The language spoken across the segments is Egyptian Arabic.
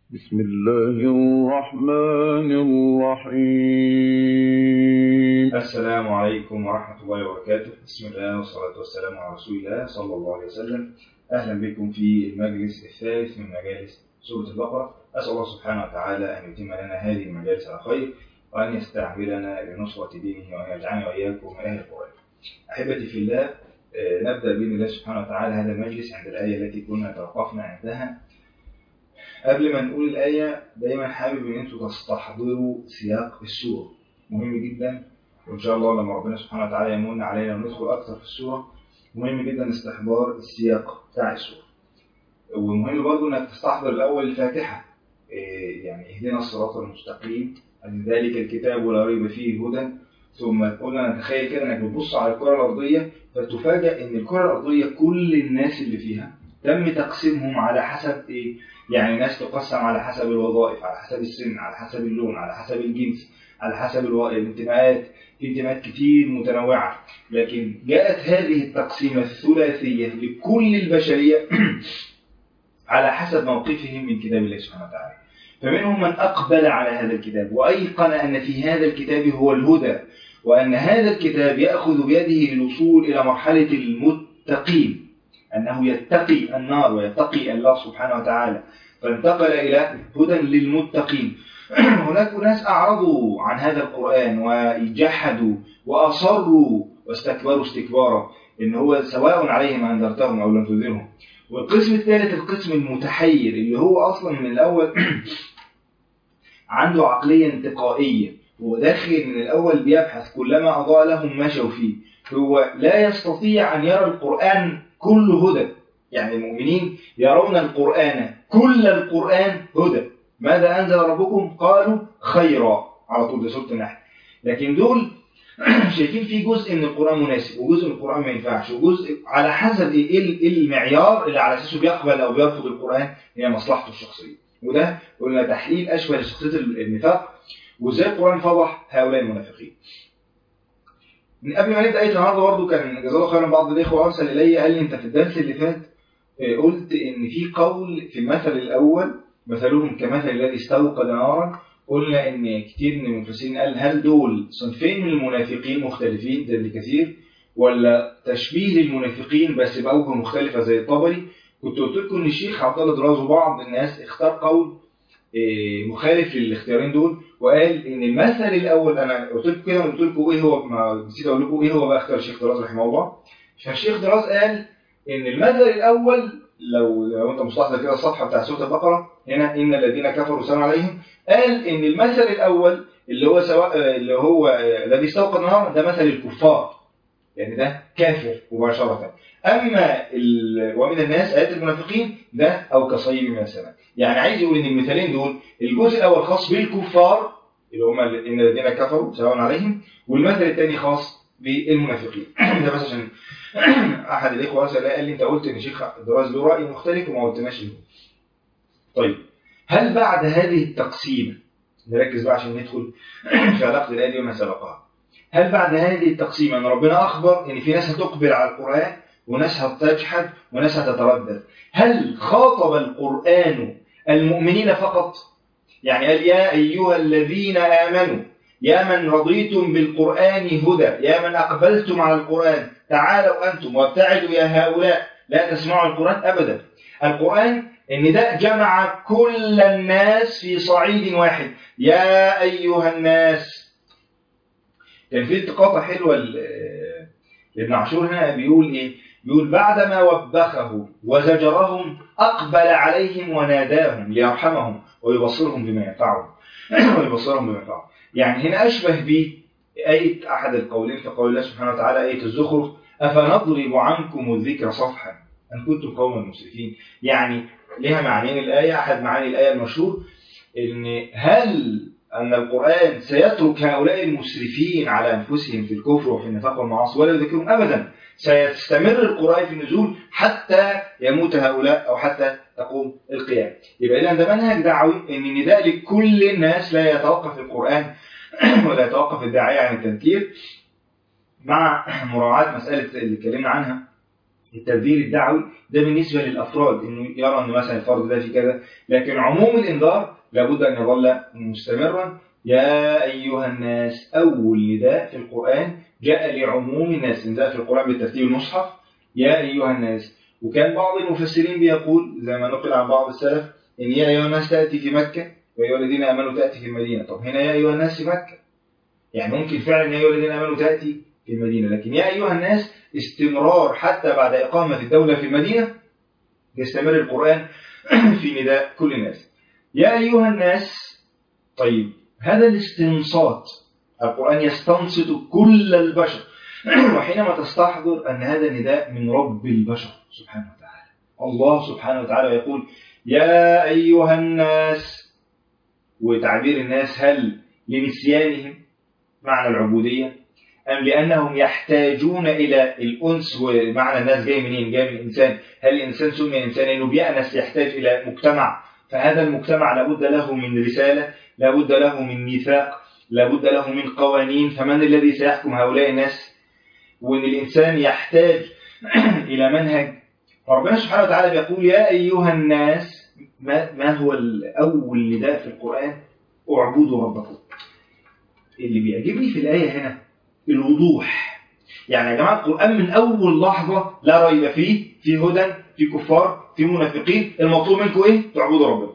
بسم الله الرحمن الرحيم السلام عليكم ورحمة الله وبركاته بسم الله والصلاة والسلام على رسول الله صلى الله عليه وسلم أهلا بكم في المجلس الثالث من مجالس سورة البقرة أسأل الله سبحانه وتعالى أن يتم لنا هذه المجالس على خير وأن يستعملنا لنصرة دينه وأن يجعلنا وإياكم من أهل القرآن أحبتي في الله آه، نبدأ بإذن الله سبحانه وتعالى هذا المجلس عند الآية التي كنا توقفنا عندها قبل ما نقول الآية دايما حابب إن أنتوا تستحضروا سياق السورة مهم جدا وإن شاء الله لما ربنا سبحانه وتعالى يمن علينا وندخل أكثر في السورة مهم جدا استحضار السياق بتاع السورة ومهم برضه إنك تستحضر الأول الفاتحة إيه يعني اهدنا الصراط المستقيم ذلك الكتاب لا ريب فيه هدى ثم قلنا نتخيل كده انك بتبص على الكره الارضيه فتفاجئ ان الكره الارضيه كل الناس اللي فيها تم تقسيمهم على حسب ايه؟ يعني ناس تقسم على حسب الوظائف، على حسب السن، على حسب اللون، على حسب الجنس، على حسب الو- الانتماءات، في انتماءات كتير متنوعه، لكن جاءت هذه التقسيمه الثلاثيه لكل البشريه على حسب موقفهم من كتاب الله سبحانه وتعالى. فمنهم من أقبل على هذا الكتاب وأيقن أن في هذا الكتاب هو الهدى وأن هذا الكتاب يأخذ بيده للوصول إلى مرحلة المتقين أنه يتقي النار ويتقي الله سبحانه وتعالى فانتقل إلى هدى للمتقين هناك ناس أعرضوا عن هذا القرآن وجحدوا وأصروا واستكبروا استكبارا إن هو سواء عليهم أنذرتهم أو لم تنذرهم والقسم الثالث القسم المتحير اللي هو أصلا من الأول عنده عقلية انتقائية هو داخل من الأول بيبحث كلما أضاء لهم مشوا فيه هو لا يستطيع أن يرى القرآن كل هدى يعني المؤمنين يرون القرآن كل القرآن هدى ماذا أنزل ربكم قالوا خيرا على طول ده سورة النحل لكن دول شايفين في جزء من القرآن مناسب وجزء من القرآن ما ينفعش وجزء على حسب ايه إيه المعيار اللي على اساسه بيقبل او بيرفض القرآن هي مصلحته الشخصية وده قلنا تحليل اشبه لشخصية النفاق وازاي القرآن فضح هؤلاء المنافقين. من قبل ما نبدا ايه النهارده برضه كان جزاه الله خيرا بعض الاخوه ارسل الي قال لي انت في الدرس اللي فات آه، قلت ان في قول في المثل الاول مثلهم كمثل الذي استوقد نارا قلنا ان كتير من المفسرين قال هل دول صنفين من المنافقين مختلفين زي ابن كثير ولا تشبيه للمنافقين بس باوجه مختلفه زي الطبري كنت قلت لكم ان الشيخ عبد الله دراز وبعض الناس اختار قول إيه، مخالف للاختيارين دول وقال ان المثل الاول انا قلت لكم كده قلت لكم ايه هو ما نسيت اقول لكم ايه هو بقى اختيار الشيخ دراز رحمه الله فالشيخ دراز قال ان المثل الاول لو لو انت مستحضر كده الصفحه بتاع سوره البقره هنا ان الذين كفروا سواء عليهم قال ان المثل الاول اللي هو سواء اللي هو الذي استوقد النار ده مثل الكفار يعني ده كافر مباشره اما ال... ومن الناس ايات المنافقين ده او كصيب من السماء يعني عايز يقول ان المثالين دول الجزء الاول خاص بالكفار اللي هم ان الذين كفروا سواء عليهم والمثل الثاني خاص بالمنافقين ده بس عشان احد الاخوه رسل قال لي انت قلت ان شيخ دراز له راي مختلف وما قلتناش ليه طيب هل بعد هذه التقسيمه نركز بقى عشان ندخل في علاقه الايه دي وما سبقها هل بعد هذه التقسيمه ان ربنا اخبر ان في ناس هتقبل على القران وناس هتجحد وناس هتتردد هل خاطب القران المؤمنين فقط يعني قال يا ايها الذين امنوا يا من رضيتم بالقران هدى يا من اقبلتم على القران تعالوا انتم وابتعدوا يا هؤلاء لا تسمعوا القران ابدا القران ان ده جمع كل الناس في صعيد واحد يا ايها الناس كان في التقاطه حلوه ل- لابن عاشور هنا بيقول ايه بيقول بعدما وبخه وزجرهم اقبل عليهم وناداهم ليرحمهم ويبصرهم بما ينفعهم ويبصرهم بما ينفعهم يعني هنا اشبه بآية أحد القولين في قول الله سبحانه وتعالى آية الزخرف أفنضرب عنكم الذكر صفحا أن كنتم قوما مسرفين يعني لها معنيين الآية أحد معاني الآية المشهور إن هل أن القرآن سيترك هؤلاء المسرفين على أنفسهم في الكفر وفي النفاق والمعاصي ولا يذكرهم أبدا سيستمر القرآن في النزول حتى يموت هؤلاء أو حتى تقوم القيامة يبقى إذا ده منهج دعوي إن النداء لكل الناس لا يتوقف القرآن ولا يتوقف الداعية عن التذكير مع مراعاة مسألة اللي اتكلمنا عنها التبذير الدعوي ده بالنسبة للأفراد إنه يرى إن مثلا الفرد ده في كذا لكن عموم الإنذار لابد أن يظل مستمرا يا أيها الناس أول نداء في القرآن جاء لعموم الناس نداء في القرآن بالترتيب المصحف يا أيها الناس وكان بعض المفسرين بيقول زي ما نقل عن بعض السلف إن يا أيها الناس تأتي في مكة ويا الذين آمنوا تأتي في المدينة طب هنا يا أيها الناس في مكة يعني ممكن فعلا يا أيها الذين آمنوا تأتي في المدينة لكن يا أيها الناس استمرار حتى بعد إقامة الدولة في المدينة يستمر القرآن في نداء كل الناس يا أيها الناس طيب هذا الاستنصات القرآن يستنصت كل البشر وحينما تستحضر أن هذا نداء من رب البشر سبحانه وتعالى الله سبحانه وتعالى يقول يا أيها الناس وتعبير الناس هل لنسيانهم معنى العبودية أم لأنهم يحتاجون إلى الأنس ومعنى الناس جاي منين؟ جاي من الإنسان هل الإنسان سمي إنسان إنه بيأنس يحتاج إلى مجتمع فهذا المجتمع لابد له من رسالة لابد له من ميثاق لابد له من قوانين فمن الذي سيحكم هؤلاء الناس وأن الإنسان يحتاج إلى منهج فربنا سبحانه وتعالى بيقول يا أيها الناس ما, ما هو أول نداء في القرآن اعبدوا ربكم اللي بيعجبني في الآية هنا الوضوح يعني يا جماعة القرآن من أول لحظة لا ريب فيه في هدى في كفار في منافقين المطلوب منكم إيه؟ تعبدوا ربكم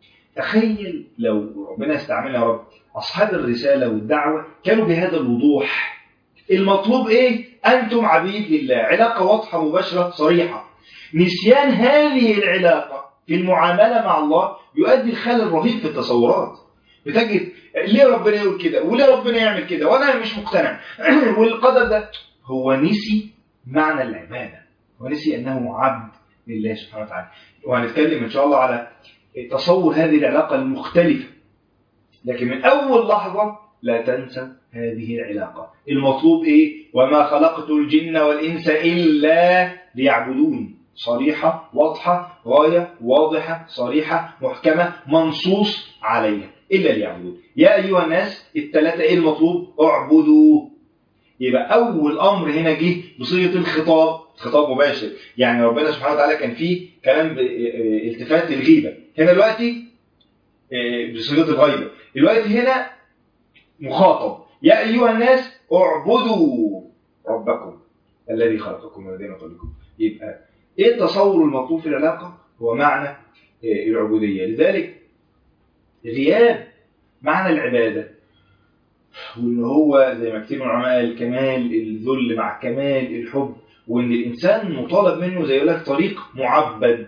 تخيل لو ربنا استعملنا يا رب أصحاب الرسالة والدعوة كانوا بهذا الوضوح المطلوب إيه؟ أنتم عبيد لله علاقة واضحة مباشرة صريحة نسيان هذه العلاقة في المعاملة مع الله يؤدي الخلل رهيب في التصورات بتجد ليه ربنا يقول كده وليه ربنا يعمل كده وانا مش مقتنع والقدر ده هو نسي معنى العبادة ونسي انه عبد لله سبحانه وتعالى وهنتكلم ان شاء الله على تصور هذه العلاقة المختلفة لكن من اول لحظة لا تنسى هذه العلاقة المطلوب ايه وما خلقت الجن والانس الا ليعبدون صريحة واضحة غاية واضحة صريحة محكمة منصوص عليها إلا ليعبدون يا أيها الناس الثلاثة إيه المطلوب اعبدوا يبقى أول أمر هنا جه بصيغة الخطاب خطاب مباشر يعني ربنا سبحانه وتعالى كان فيه كلام التفات للغيبة هنا دلوقتي بصيغة الغيبة دلوقتي هنا مخاطب يا أيها الناس اعبدوا ربكم الذي خلقكم والذين قبلكم يبقى ايه التصور المطلوب في العلاقة هو معنى العبودية لذلك غياب معنى العبادة وان هو زي ما كتير من العلماء الكمال الذل مع الكمال الحب وان الانسان مطالب منه زي يقول لك طريق معبد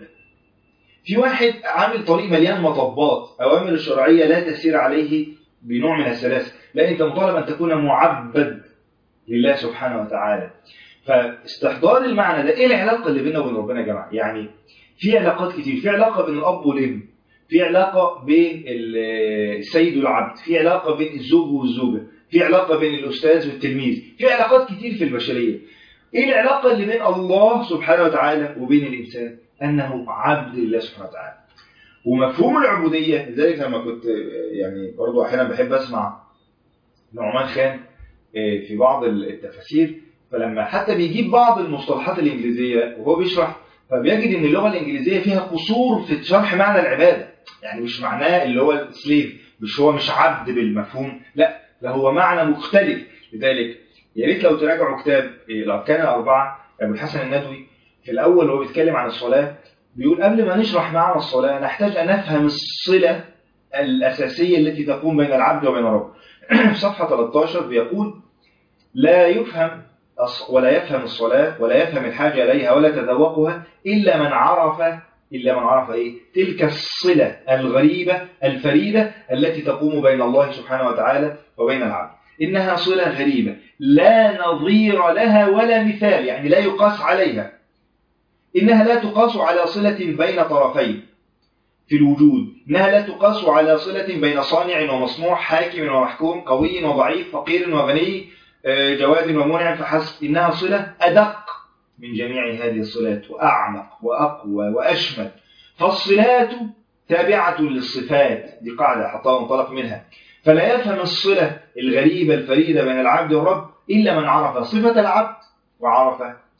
في واحد عامل طريق مليان مطبات اوامر الشرعيه لا تسير عليه بنوع من السلاسه لا انت مطالب ان تكون معبد لله سبحانه وتعالى فاستحضار المعنى ده ايه العلاقه اللي بيننا وبين ربنا يا جماعه يعني في علاقات كتير في علاقه بين الاب والابن في علاقه بين السيد والعبد في علاقه بين الزوج والزوجه في علاقه بين الاستاذ والتلميذ في علاقات كتير في البشريه ايه العلاقه اللي بين الله سبحانه وتعالى وبين الانسان انه عبد لله سبحانه وتعالى ومفهوم العبوديه لذلك لما كنت يعني برضه احيانا بحب اسمع نعمان خان في بعض التفاسير فلما حتى بيجيب بعض المصطلحات الإنجليزية وهو بيشرح فبيجد إن اللغة الإنجليزية فيها قصور في شرح معنى العبادة يعني مش معناه اللي هو سليف مش هو مش عبد بالمفهوم لا ده هو معنى مختلف لذلك يا ريت لو تراجعوا كتاب الأركان الأربعة أبو الحسن الندوي في الأول وهو بيتكلم عن الصلاة بيقول قبل ما نشرح معنى الصلاة نحتاج أن نفهم الصلة الأساسية التي تقوم بين العبد وبين ربه في صفحة 13 بيقول لا يفهم ولا يفهم الصلاة ولا يفهم الحاجة إليها ولا تذوقها إلا من عرف إلا من عرف إيه؟ تلك الصلة الغريبة الفريدة التي تقوم بين الله سبحانه وتعالى وبين العبد إنها صلة غريبة لا نظير لها ولا مثال يعني لا يقاس عليها إنها لا تقاس على صلة بين طرفين في الوجود إنها لا تقاس على صلة بين صانع ومصنوع حاكم ومحكوم قوي وضعيف فقير وغني جواد ومنعم فحسب إنها صلة أدق من جميع هذه الصلات وأعمق وأقوى وأشمل فالصلات تابعة للصفات دي قاعدة حطها وانطلق منها فلا يفهم الصلة الغريبة الفريدة بين العبد والرب إلا من عرف صفة العبد وعرف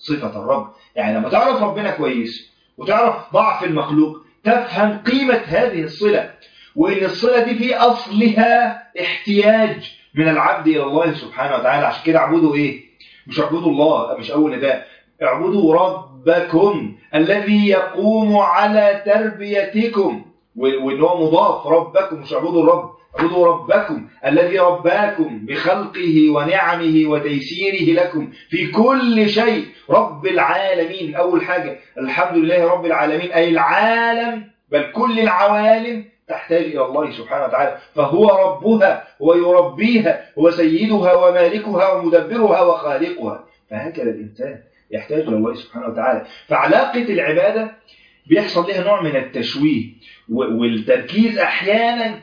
صفة الرب يعني لما تعرف ربنا كويس وتعرف ضعف المخلوق تفهم قيمة هذه الصلة وإن الصلة دي في أصلها احتياج من العبد إلى الله سبحانه وتعالى عشان كده اعبدوا إيه؟ مش اعبدوا الله مش أول نداء اعبدوا ربكم الذي يقوم على تربيتكم وإن هو مضاف ربكم مش اعبدوا الرب اعبدوا ربكم الذي رباكم بخلقه ونعمه وتيسيره لكم في كل شيء رب العالمين أول حاجة الحمد لله رب العالمين أي العالم بل كل العوالم تحتاج إلى الله سبحانه وتعالى فهو ربها ويربيها هو سيدها ومالكها ومدبرها وخالقها فهكذا الإنسان يحتاج إلى الله سبحانه وتعالى فعلاقة العبادة بيحصل لها نوع من التشويه والتركيز أحيانا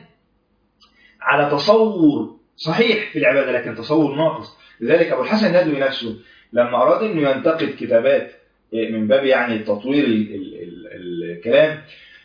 على تصور صحيح في العبادة لكن تصور ناقص لذلك أبو الحسن الندوي نفسه لما أراد أنه ينتقد كتابات من باب يعني تطوير ال ال ال الكلام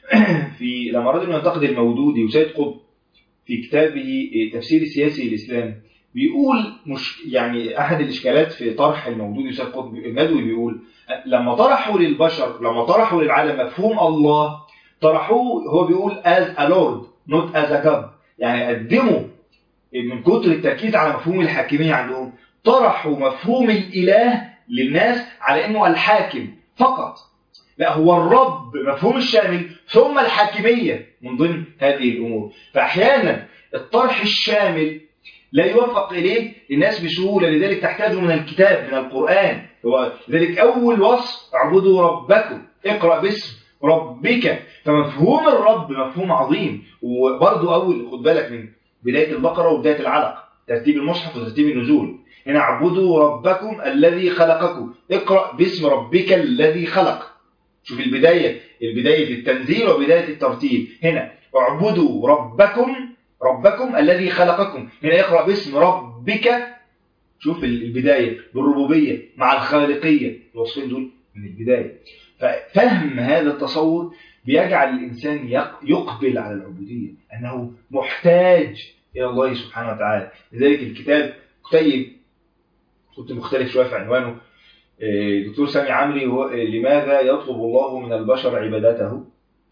في لما أراد أنه ينتقد المودودي وسيد قطب في كتابه تفسير السياسي الإسلام بيقول مش يعني أحد الإشكالات في طرح المودودي وسيد قطب الندوي بيقول لما طرحوا للبشر لما طرحوا للعالم مفهوم الله طرحوه هو بيقول as a lord not as a god يعني قدموا من كتر التركيز على مفهوم الحاكمية عندهم طرحوا مفهوم الإله للناس على أنه الحاكم فقط لا هو الرب مفهوم الشامل ثم الحاكمية من ضمن هذه الأمور فأحيانا الطرح الشامل لا يوفق إليه الناس بسهولة لذلك تحتاج من الكتاب من القرآن هو لذلك أول وصف اعبدوا ربكم اقرأ باسم ربك فمفهوم الرب مفهوم عظيم وبرضه أول خد بالك من بداية البقرة وبداية العلق ترتيب المصحف وترتيب النزول هنا اعبدوا ربكم الذي خلقكم اقرأ باسم ربك الذي خلق شوف البداية البداية في التنزيل وبداية الترتيب هنا اعبدوا ربكم ربكم الذي خلقكم هنا يقرأ باسم ربك شوف البداية بالربوبية مع الخالقية الوصفين دول من البداية ففهم هذا التصور بيجعل الإنسان يقبل على العبودية أنه محتاج إلى الله سبحانه وتعالى لذلك الكتاب كتيب كنت مختلف شوية في عنوانه دكتور سامي عمري هو لماذا يطلب الله من البشر عبادته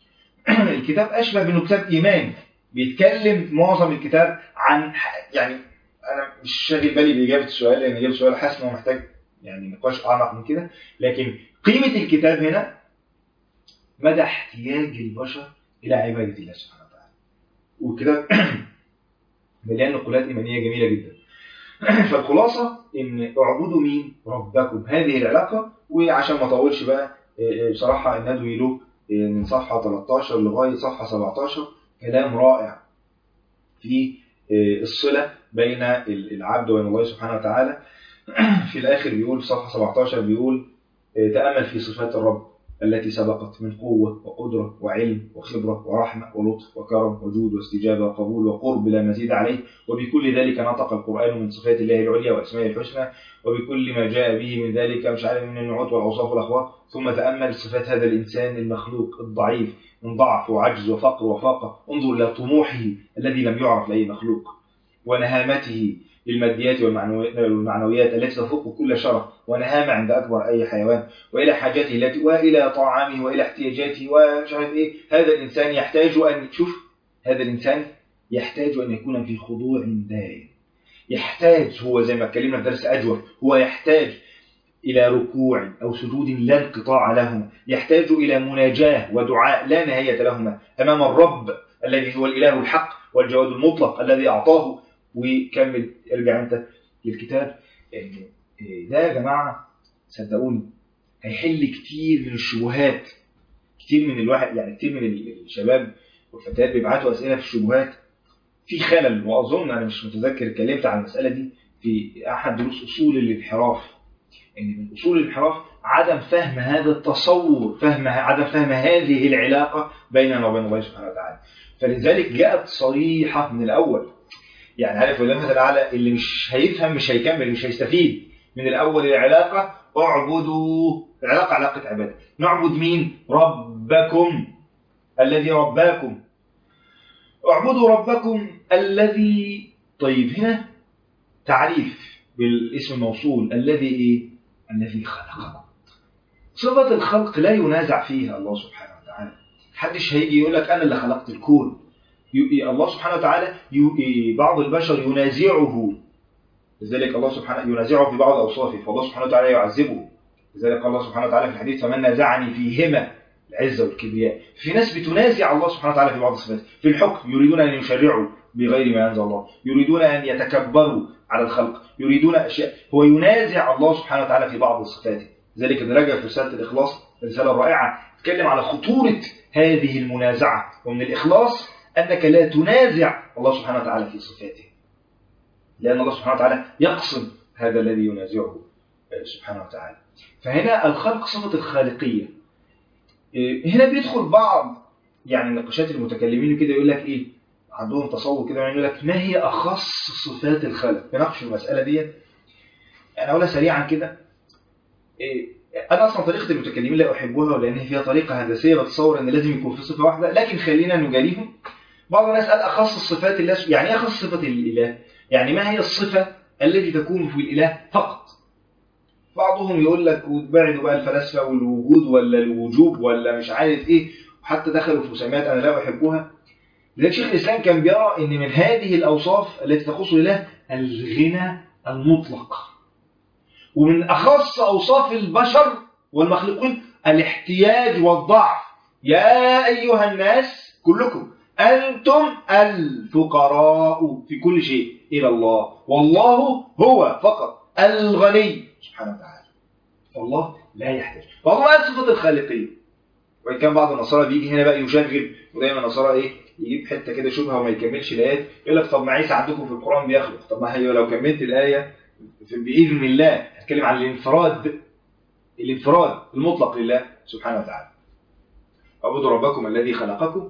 الكتاب أشبه بأنه كتاب إيمان بيتكلم معظم الكتاب عن يعني أنا مش شاغل بالي بإجابة السؤال لأن إجابة السؤال حاسس إنه محتاج يعني نقاش أعمق من كده لكن قيمة الكتاب هنا مدى احتياج البشر إلى عبادة الله سبحانه وتعالى والكتاب مليان نقولات إيمانية جميلة جدا فالخلاصة إن اعبدوا مين ربكم هذه العلاقة وعشان ما أطولش بقى بصراحة الندوي له من صفحة 13 لغاية صفحة 17 كلام رائع في الصلة بين العبد وبين الله سبحانه وتعالى في الآخر بيقول في صفحة 17 بيقول تأمل في صفات الرب التي سبقت من قوة وقدرة وعلم وخبرة ورحمة ولطف وكرم وجود واستجابة وقبول وقرب لا مزيد عليه وبكل ذلك نطق القرآن من صفات الله العليا وأسمائه الحسنى وبكل ما جاء به من ذلك مش عارف من النعوت والأوصاف والأخبار ثم تأمل صفات هذا الإنسان المخلوق الضعيف من ضعف وعجز وفقر وفاقة انظر إلى طموحه الذي لم يعرف لأي مخلوق ونهامته للماديات والمعنويات التي تفوق كل شرف ونهامة عند أكبر أي حيوان وإلى حاجاته التي وإلى طعامه وإلى احتياجاته ومش عارف إيه هذا الإنسان يحتاج أن تشوف هذا الإنسان يحتاج أن يكون في خضوع دائم يحتاج هو زي ما اتكلمنا في درس أجوف هو يحتاج إلى ركوع أو سجود لا انقطاع لهما يحتاج إلى مناجاة ودعاء لا نهاية لهما أمام الرب الذي هو الإله الحق والجواد المطلق الذي أعطاه وكمل ارجع انت للكتاب ده يا جماعة صدقوني هيحل كتير من الشبهات كتير من الواحد يعني كتير من الشباب والفتيات بيبعتوا أسئلة في الشبهات في خلل وأظن أنا مش متذكر اتكلمت عن المسألة دي في أحد دروس أصول الانحراف إن من أصول الانحراف عدم فهم هذا التصور فهم عدم فهم هذه العلاقة بيننا وبين الله سبحانه وتعالى فلذلك جاءت صريحة من الأول يعني عارف ولا مثلا على اللي مش هيفهم مش هيكمل مش هيستفيد من الأول العلاقة اعبدوا العلاقة علاقة عبادة نعبد مين ربكم الذي رباكم اعبدوا ربكم الذي طيب هنا تعريف بالاسم الموصول الذي ايه الذي خلقكم صفة الخلق لا ينازع فيها الله سبحانه وتعالى محدش هيجي يقول لك أنا اللي خلقت الكون ي- الله سبحانه وتعالى ي- بعض البشر ينازعه لذلك الله سبحانه ينازعه في بعض أوصافه فالله سبحانه وتعالى يعذبه لذلك قال الله سبحانه وتعالى في الحديث فمن نازعني فيهما العزة والكبرياء في ناس بتنازع الله سبحانه وتعالى في بعض الصفات في الحكم يريدون أن يشرعوا بغير ما أنزل الله يريدون أن يتكبروا على الخلق يريدون أشياء هو ينازع الله سبحانه وتعالى في بعض صفاته ذلك ابن رجب في رسالة الإخلاص رسالة رائعة تتكلم على خطورة هذه المنازعة ومن الإخلاص أنك لا تنازع الله سبحانه وتعالى في صفاته لأن الله سبحانه وتعالى يقصد هذا الذي ينازعه سبحانه وتعالى فهنا الخلق صفة الخالقية هنا بيدخل بعض يعني نقاشات المتكلمين كده يقول لك ايه عندهم تصور كده يعني يقول لك ما هي اخص صفات الخلق نناقش المساله دي انا اقولها سريعا كده إيه انا اصلا طريقه المتكلمين لا احبها لان فيها طريقه هندسيه بتصور ان لازم يكون في صفه واحده لكن خلينا نجاريهم بعض الناس قال اخص الصفات الله يعني ايه اخص صفه الاله يعني ما هي الصفه التي تكون في الاله فقط بعضهم يقول لك وتبعدوا بقى الفلاسفه والوجود ولا الوجوب ولا مش عارف ايه وحتى دخلوا في مسميات انا لا احبها لذلك شيخ الاسلام كان بيرى ان من هذه الاوصاف التي تخص الله الغنى المطلق ومن اخص اوصاف البشر والمخلوقين الاحتياج والضعف يا ايها الناس كلكم انتم الفقراء في كل شيء الى الله والله هو فقط الغني سبحانه وتعالى والله لا يحتاج وهو بقى صفة الخالقية وإن كان بعض النصارى بيجي هنا بقى يشغل ودايما النصارى إيه يجيب حتة كده شبهة وما يكملش الآيات يقول لك طب ما عيسى عندكم في القرآن بيخلق طب ما هي لو كملت الآية بإذن الله هتكلم عن الانفراد الانفراد المطلق لله سبحانه وتعالى اعبدوا ربكم الذي خلقكم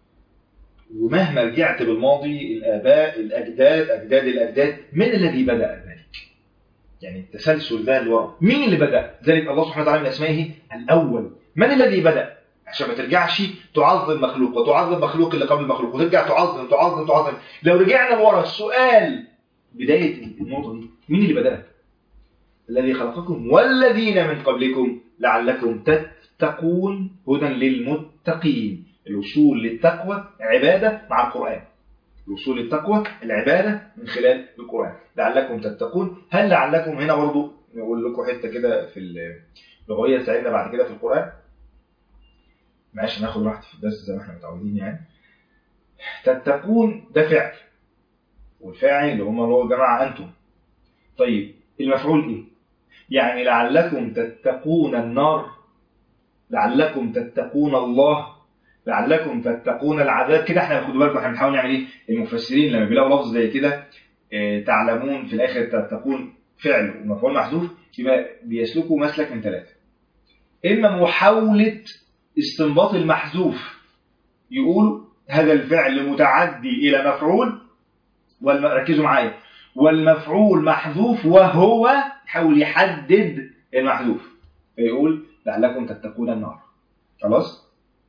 ومهما رجعت بالماضي الآباء الأجداد أجداد الأجداد من الذي بدأ ذلك يعني التسلسل ده لورا مين اللي بدأ ذلك الله سبحانه وتعالى من أسمائه الأول من الذي بدأ عشان ما ترجعش تعظم مخلوق وتعظم مخلوق اللي قبل المخلوق وترجع تعظم تعظم تعظم لو رجعنا ورا السؤال بداية النقطة دي مين اللي بدأ الذي خلقكم والذين من قبلكم لعلكم تتقون هدى للمتقين الوصول للتقوى عبادة مع القرآن الوصول للتقوى العبادة من خلال القرآن لعلكم تتقون هل لعلكم هنا برضه نقول لكم حتة كده في اللغوية تساعدنا بعد كده في القرآن معلش ناخد راحتي في الدرس زي ما احنا متعودين يعني تتقون ده فعل والفاعل اللي هم اللي هو جماعة أنتم طيب المفعول إيه؟ يعني لعلكم تتقون النار لعلكم تتقون الله لعلكم تتقون العذاب كده احنا خدوا بالكم احنا بنحاول نعمل ايه المفسرين لما بيلاقوا لفظ زي كده اه تعلمون في الاخر تتقون فعل ومفعول محذوف يبقى بيسلكوا مسلك من ثلاثه اما محاوله استنباط المحذوف يقول هذا الفعل متعدي الى مفعول ركزوا معايا والمفعول محذوف وهو يحاول يحدد المحذوف فيقول لعلكم تتقون النار خلاص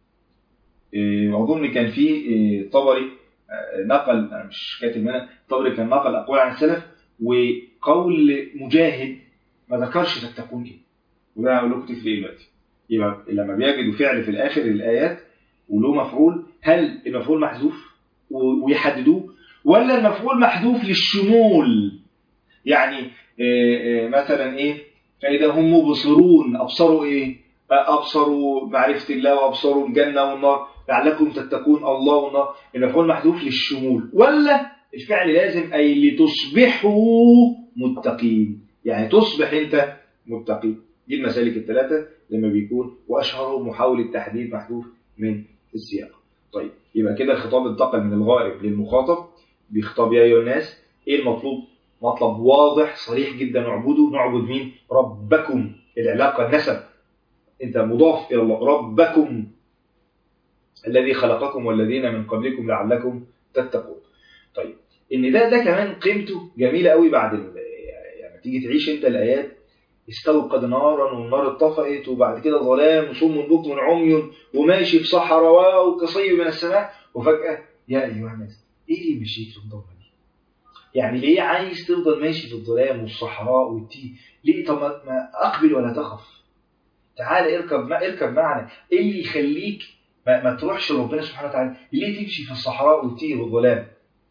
اظن كان في طبري نقل انا مش كاتب هنا طبري كان نقل اقوال عن السلف وقول مجاهد ما ذكرش تتقون ايه وده هقول لكم تفرق ايه دلوقتي يبقى لما بيجدوا فعل في الاخر الايات وله مفعول هل المفعول محذوف ويحددوه ولا المفعول محذوف للشمول يعني مثلا ايه فاذا هم مبصرون ابصروا ايه ابصروا معرفه الله وابصروا الجنه والنار لعلكم تتقون الله والنار المفعول محذوف للشمول ولا الفعل لازم اي لتصبحوا متقين يعني تصبح انت متقي دي المسالك الثلاثه لما بيكون واشهرهم محاوله تحديد محذوف من السياق طيب يبقى كده الخطاب انتقل من الغائب للمخاطب بيخطب يا ايها الناس ايه المطلوب مطلب واضح صريح جدا نعبده نعبد مين ربكم العلاقه النسب انت مضاف الى الله ربكم الذي خلقكم والذين من قبلكم لعلكم تتقون طيب ان ده ده كمان قيمته جميله قوي بعد يعني تيجي تعيش انت الايات استوقد نارا والنار اتطفئت وبعد كده ظلام وصم بكم عمي وماشي في صحراء وكصيب من السماء وفجاه يا ايها الناس ايه اللي مشيت في الضلمه دي؟ يعني ليه عايز تفضل ماشي في الظلام والصحراء والتيه؟ ليه طب ما اقبل ولا تخف؟ تعالى اركب ما اركب معنا ايه اللي يخليك ما, ما تروحش ربنا سبحانه وتعالى ليه تمشي في الصحراء وتيجي بالظلام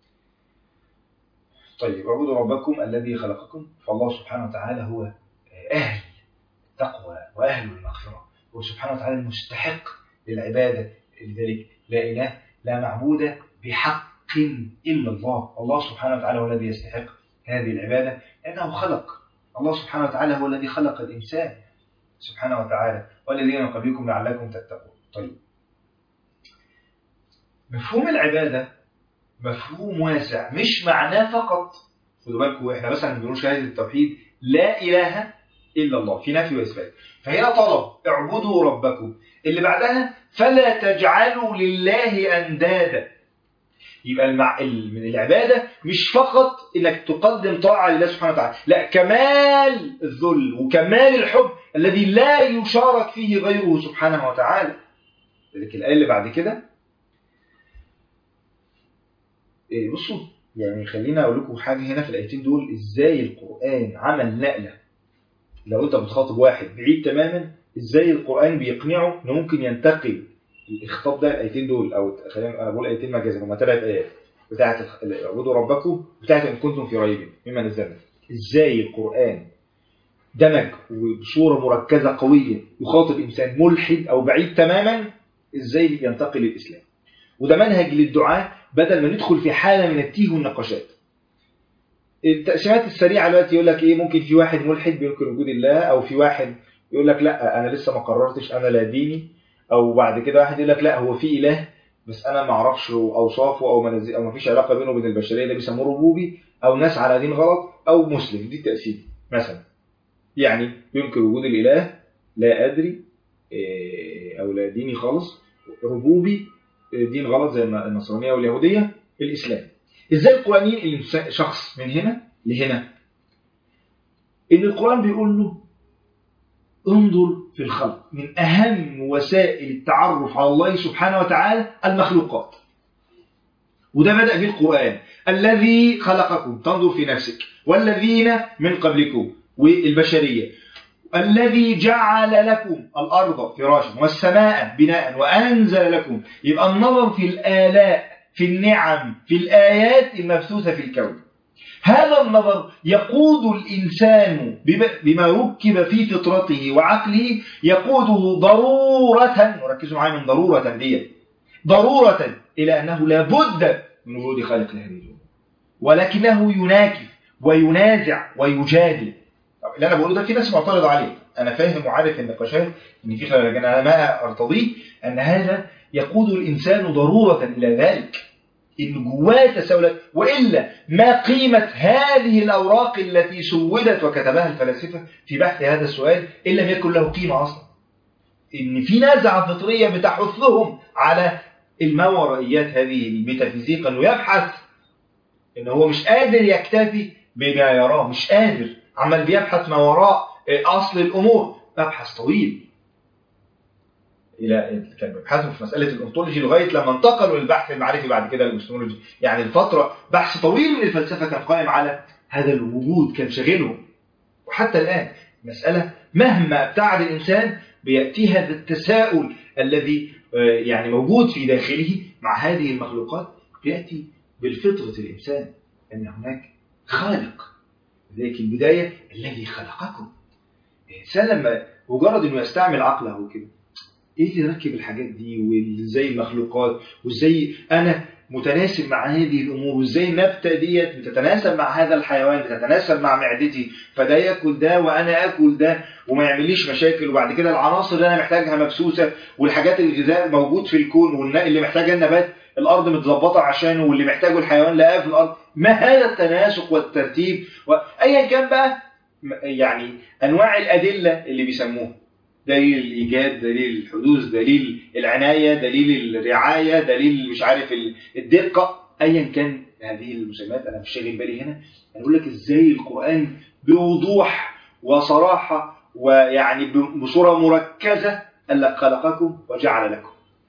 طيب اعبدوا ربكم الذي خلقكم فالله سبحانه وتعالى هو اهل التقوى واهل المغفره هو سبحانه وتعالى المستحق للعباده لذلك لا اله لا معبود بحق الا الله الله سبحانه وتعالى هو الذي يستحق هذه العباده لانه خلق الله سبحانه وتعالى هو الذي خلق الانسان سبحانه وتعالى والذين من قبلكم لعلكم تتقون طيب مفهوم العبادة مفهوم واسع مش معناه فقط خدوا بالكم احنا مثلا بنقول شهادة التوحيد لا إله إلا الله في نفي وإثبات فهنا طلب اعبدوا ربكم اللي بعدها فلا تجعلوا لله أندادا يبقى المع... من العبادة مش فقط انك تقدم طاعة لله سبحانه وتعالى لا كمال الذل وكمال الحب الذي لا يشارك فيه غيره سبحانه وتعالى لذلك الآية اللي بعد كده إيه بصوا يعني خلينا اقول لكم حاجه هنا في الايتين دول ازاي القران عمل نقله لو انت بتخاطب واحد بعيد تماما ازاي القران بيقنعه انه ممكن ينتقل الخطاب ده الايتين دول او خلينا انا بقول ايتين مجازا هم ثلاث ايات بتاعه اعبدوا ربكم بتاعه ان كنتم في ريب مما نزلنا ازاي القران دمج وبصوره مركزه قويه يخاطب انسان ملحد او بعيد تماما ازاي ينتقل للاسلام وده منهج للدعاء بدل ما ندخل في حالة من التيه والنقاشات التقسيمات السريعة دلوقتي يقول لك ايه ممكن في واحد ملحد بينكر وجود الله او في واحد يقول لك لا انا لسه ما قررتش انا لا ديني او بعد كده واحد يقول لك لا هو في اله بس انا ما اعرفش اوصافه او منز... او ما فيش علاقه بينه وبين البشريه ده بيسموه ربوبي او ناس على دين غلط او مسلم دي التقسيم مثلا يعني ينكر وجود الاله لا ادري او لا ديني خالص ربوبي دين غلط زي النصرانية واليهودية الإسلام إزاي القرآن ينقل شخص من هنا لهنا إن القرآن بيقول له انظر في الخلق من أهم وسائل التعرف على الله سبحانه وتعالى المخلوقات وده بدأ به القرآن الذي خلقكم تنظر في نفسك والذين من قبلكم والبشرية الذي جعل لكم الأرض فراشا والسماء بناء وأنزل لكم يبقى النظر في الآلاء في النعم في الآيات المبثوثة في الكون هذا النظر يقود الإنسان بما ركب في فطرته وعقله يقوده ضرورة وركزوا معايا من ضرورة دي ضرورة إلى أنه لا بد من وجود خالق لهذه الأمور ولكنه يناكف وينازع ويجادل اللي انا بقوله ده في ناس معترضه عليه انا فاهم وعارف النقاشات ان في خلل انا ما ارتضيه ان هذا يقود الانسان ضروره الى ذلك ان جواه تساؤلات والا ما قيمه هذه الاوراق التي سودت وكتبها الفلاسفه في بحث هذا السؤال ان لم يكن له قيمه اصلا ان في نزعه فطريه بتحثهم على الماورائيات هذه الميتافيزيقا انه يبحث ان هو مش قادر يكتفي بما يراه مش قادر عمل بيبحث ما وراء أصل الأمور مبحث طويل إلى كان بيبحثوا في مسألة الأنطولوجي لغاية لما انتقلوا للبحث المعرفي بعد كده الأسنولوجي يعني الفترة بحث طويل من الفلسفة كان قائم على هذا الوجود كان شاغلهم وحتى الآن مسألة مهما ابتعد الإنسان بيأتي هذا التساؤل الذي يعني موجود في داخله مع هذه المخلوقات بيأتي بالفطرة الإنسان أن هناك خالق ذلك البداية الذي خلقكم الإنسان لما مجرد أنه يستعمل عقله كده إيه اللي يركب الحاجات دي وإزاي المخلوقات وإزاي أنا متناسب مع هذه الأمور وإزاي النبتة ديت بتتناسب مع هذا الحيوان بتتناسب مع معدتي فده ياكل ده وأنا آكل ده وما يعمليش مشاكل وبعد كده العناصر اللي أنا محتاجها مبسوسة والحاجات الغذاء موجود في الكون اللي محتاجها النبات الأرض متظبطة عشانه واللي محتاجه الحيوان لقاه في الأرض ما هذا التناسق والترتيب وأيا كان بقى يعني أنواع الأدلة اللي بيسموها دليل الإيجاد دليل الحدوث دليل العناية دليل الرعاية دليل مش عارف الدقة أيا كان هذه المسميات أنا مش شاغل بالي هنا أنا أقول لك إزاي القرآن بوضوح وصراحة ويعني بصورة مركزة قال لك خلقكم وجعل لكم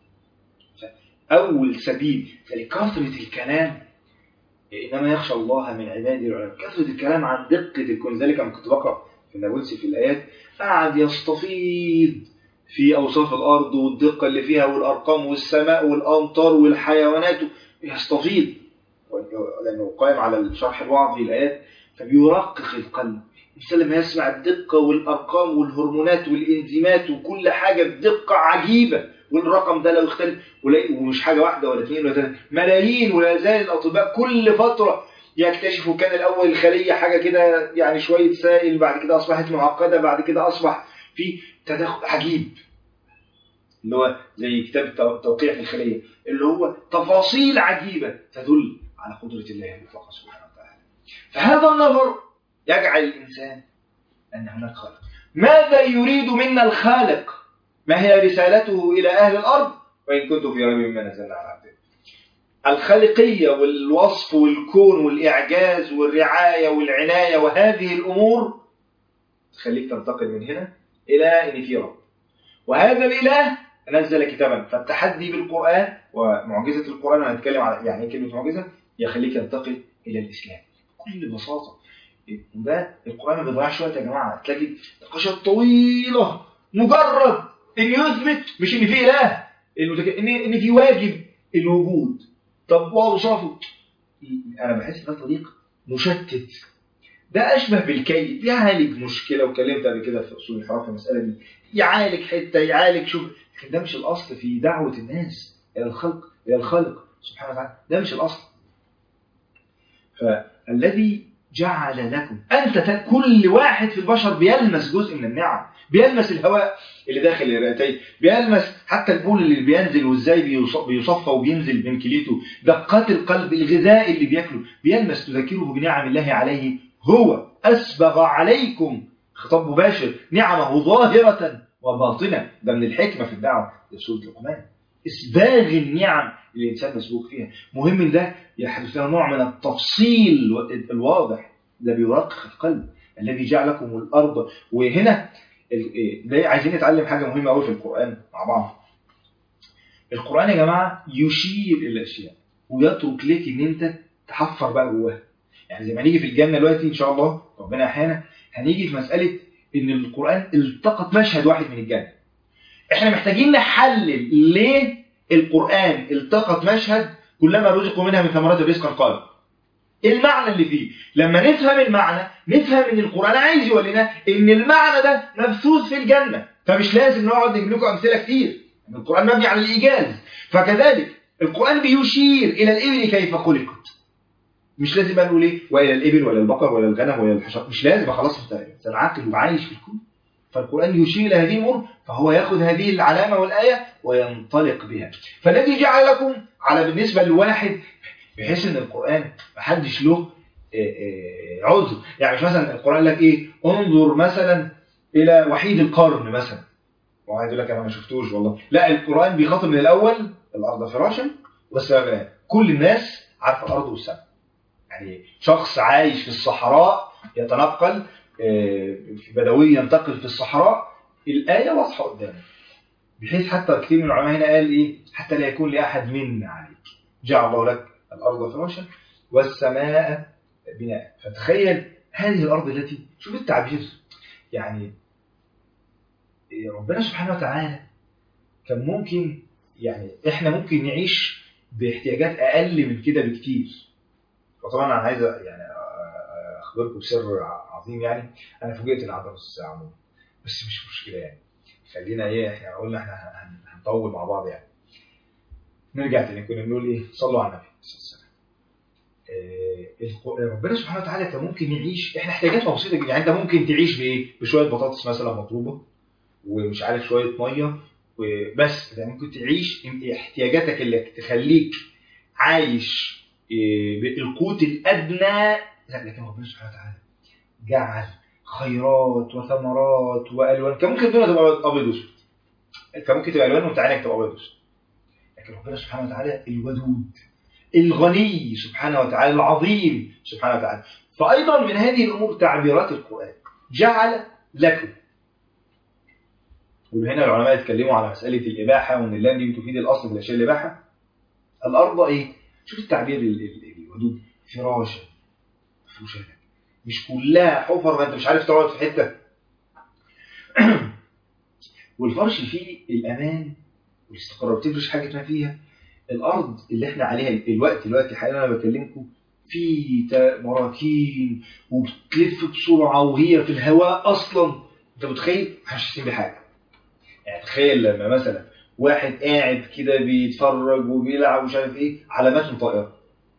أول سبيل لكثرة الكلام إنما يخشى الله من عباده العلماء كثرة الكلام عن دقة الكون ذلك لما كنت بقرأ النابلسي في الآيات قعد يستفيض في أوصاف الأرض والدقة اللي فيها والأرقام والسماء والأمطار والحيوانات يستفيض لأنه قائم على الشرح الوعظي للآيات فبيرقق القلب الإنسان لما يسمع الدقة والأرقام والهرمونات والإنزيمات وكل حاجة بدقة عجيبة والرقم ده لو اختلف ومش حاجة واحدة ولا اثنين ولا ثلاثة ملايين ولا زال الأطباء كل فترة يكتشفوا كان الأول الخلية حاجة كده يعني شوية سائل بعد كده أصبحت معقدة بعد كده أصبح في تدخل عجيب اللي هو زي كتاب التوقيع في الخلية اللي هو تفاصيل عجيبة تدل على قدرة الله المطلقة سبحانه وتعالى فهذا النظر يجعل الإنسان أن هناك خالق ماذا يريد منا الخالق ما هي رسالته إلى أهل الأرض وإن كنت في ريب مما نزلنا على عبدنا الخلقية والوصف والكون والإعجاز والرعاية والعناية وهذه الأمور تخليك تنتقل من هنا إلى إن في رب وهذا الإله نزل كتابا فالتحدي بالقرآن ومعجزة القرآن هنتكلم على يعني كلمة معجزة يخليك تنتقل إلى الإسلام بكل بساطة ده القرآن ما بيضيعش وقت يا جماعة تلاقي نقاشات طويلة مجرد إن يثبت مش إن في إله إن إن في واجب الوجود طب وأوصافه أنا بحس ده طريق مشتت ده أشبه بالكي يعالج مشكلة وكلمت قبل كده في أصول الحرف المسألة دي يعالج حتة يعالج شوف لكن ده مش الأصل في دعوة الناس إلى الخلق إلى الخالق سبحانه وتعالى ده مش الأصل فالذي جعل لكم أنت كل واحد في البشر بيلمس جزء من النعم بيلمس الهواء اللي داخل الرئتين بيلمس حتى البول اللي بينزل وازاي بيصفى وبينزل من كليته دقات القلب الغذاء اللي بياكله بيلمس تذكره بنعم الله عليه هو أسبغ عليكم خطاب مباشر نعمه ظاهرة وباطنة ده من الحكمة في الدعوة لسورة لقمان إسباغ النعم اللي الإنسان مسبوق فيها مهم إن ده يحدث له نوع من التفصيل الواضح ده بيرقق القلب الذي جعلكم الأرض وهنا ده عايزين نتعلم حاجة مهمة قوي في القرآن مع بعض القرآن يا جماعة يشير إلى الأشياء ويترك لك إن أنت تحفر بقى جواها يعني زي ما نيجي في الجنة دلوقتي إن شاء الله ربنا أحيانا هنيجي في مسألة إن القرآن التقط مشهد واحد من الجنة إحنا محتاجين نحلل ليه القرآن التقط مشهد كلما رزقوا منها من ثمرات الرزق قالوا المعنى اللي فيه لما نفهم المعنى نفهم ان القرآن عايز يقول لنا ان المعنى ده مبثوث في الجنة فمش لازم نقعد نجيب لكم امثله كتير القرآن مبني على الايجاز فكذلك القرآن بيشير الى الابل كيف خلقت مش لازم بقى نقول ايه والى الابل ولا البقر ولا الغنم ولا الحشرات مش لازم خلاص انت انسان عاقل وعايش في الكون فالقرآن يشير إلى هذه الأمور فهو يأخذ هذه العلامة والآية وينطلق بها فالذي جعل لكم على بالنسبة لواحد بحيث ان القرآن محدش له عذر يعني مش مثلا القرآن لك ايه انظر مثلا الى وحيد القرن مثلا وعايز يقول لك انا ما شفتوش والله لا القرآن بيخاطب من الاول الارض فراشا والسماء كل الناس عارفه الارض والسماء يعني شخص عايش في الصحراء يتنقل في بدوي ينتقل في الصحراء الآية واضحة قدامه بحيث حتى كثير من العلماء هنا قال ايه حتى لا يكون لأحد منا عليك جعل الله لك الأرض فراشا والسماء بناء فتخيل هذه الأرض التي شوف التعبير يعني ربنا سبحانه وتعالى كان ممكن يعني احنا ممكن نعيش باحتياجات أقل من كده بكتير وطبعا أنا عايز يعني أخبركم بسر عظيم يعني أنا فوجئت إن عندنا نص ساعة عموما بس مش مشكلة يعني خلينا إيه إحنا قلنا إحنا هنطول مع بعض يعني نرجع تاني كنا بنقول ايه صلوا على النبي صلى الله عليه وسلم آه ربنا سبحانه وتعالى كان ممكن يعيش احنا احتياجاتنا بسيطه جدا يعني انت ممكن تعيش بايه بشويه بطاطس مثلا مضروبه ومش عارف شويه ميه وبس انت ممكن تعيش احتياجاتك اللي تخليك عايش بالقوت الادنى لكن ربنا سبحانه وتعالى جعل خيرات وثمرات والوان كان ممكن الدنيا تبقى ابيض واسود كان ممكن تبقى الوان وانت عينك تبقى ابيض واسود لكن ربنا سبحانه وتعالى الودود الغني سبحانه وتعالى العظيم سبحانه وتعالى فأيضا من هذه الأمور تعبيرات القرآن جعل لكم وهنا العلماء يتكلموا على مسألة الإباحة وأن اللام دي بتفيد الأصل في الأشياء الإباحة الأرض إيه؟ شوف التعبير الودود فراشا مفروشة مش كلها حفر ما أنت مش عارف تقعد في حتة والفرش فيه الامان والاستقرار بتفرش حاجه ما فيها الارض اللي احنا عليها الوقت دلوقتي حاليا انا بكلمكم في تا- براكين وبتلف بسرعه وهي في الهواء اصلا انت متخيل مش حاسين بحاجه يعني تخيل لما مثلا واحد قاعد كده بيتفرج وبيلعب ومش عارف ايه على متن طائره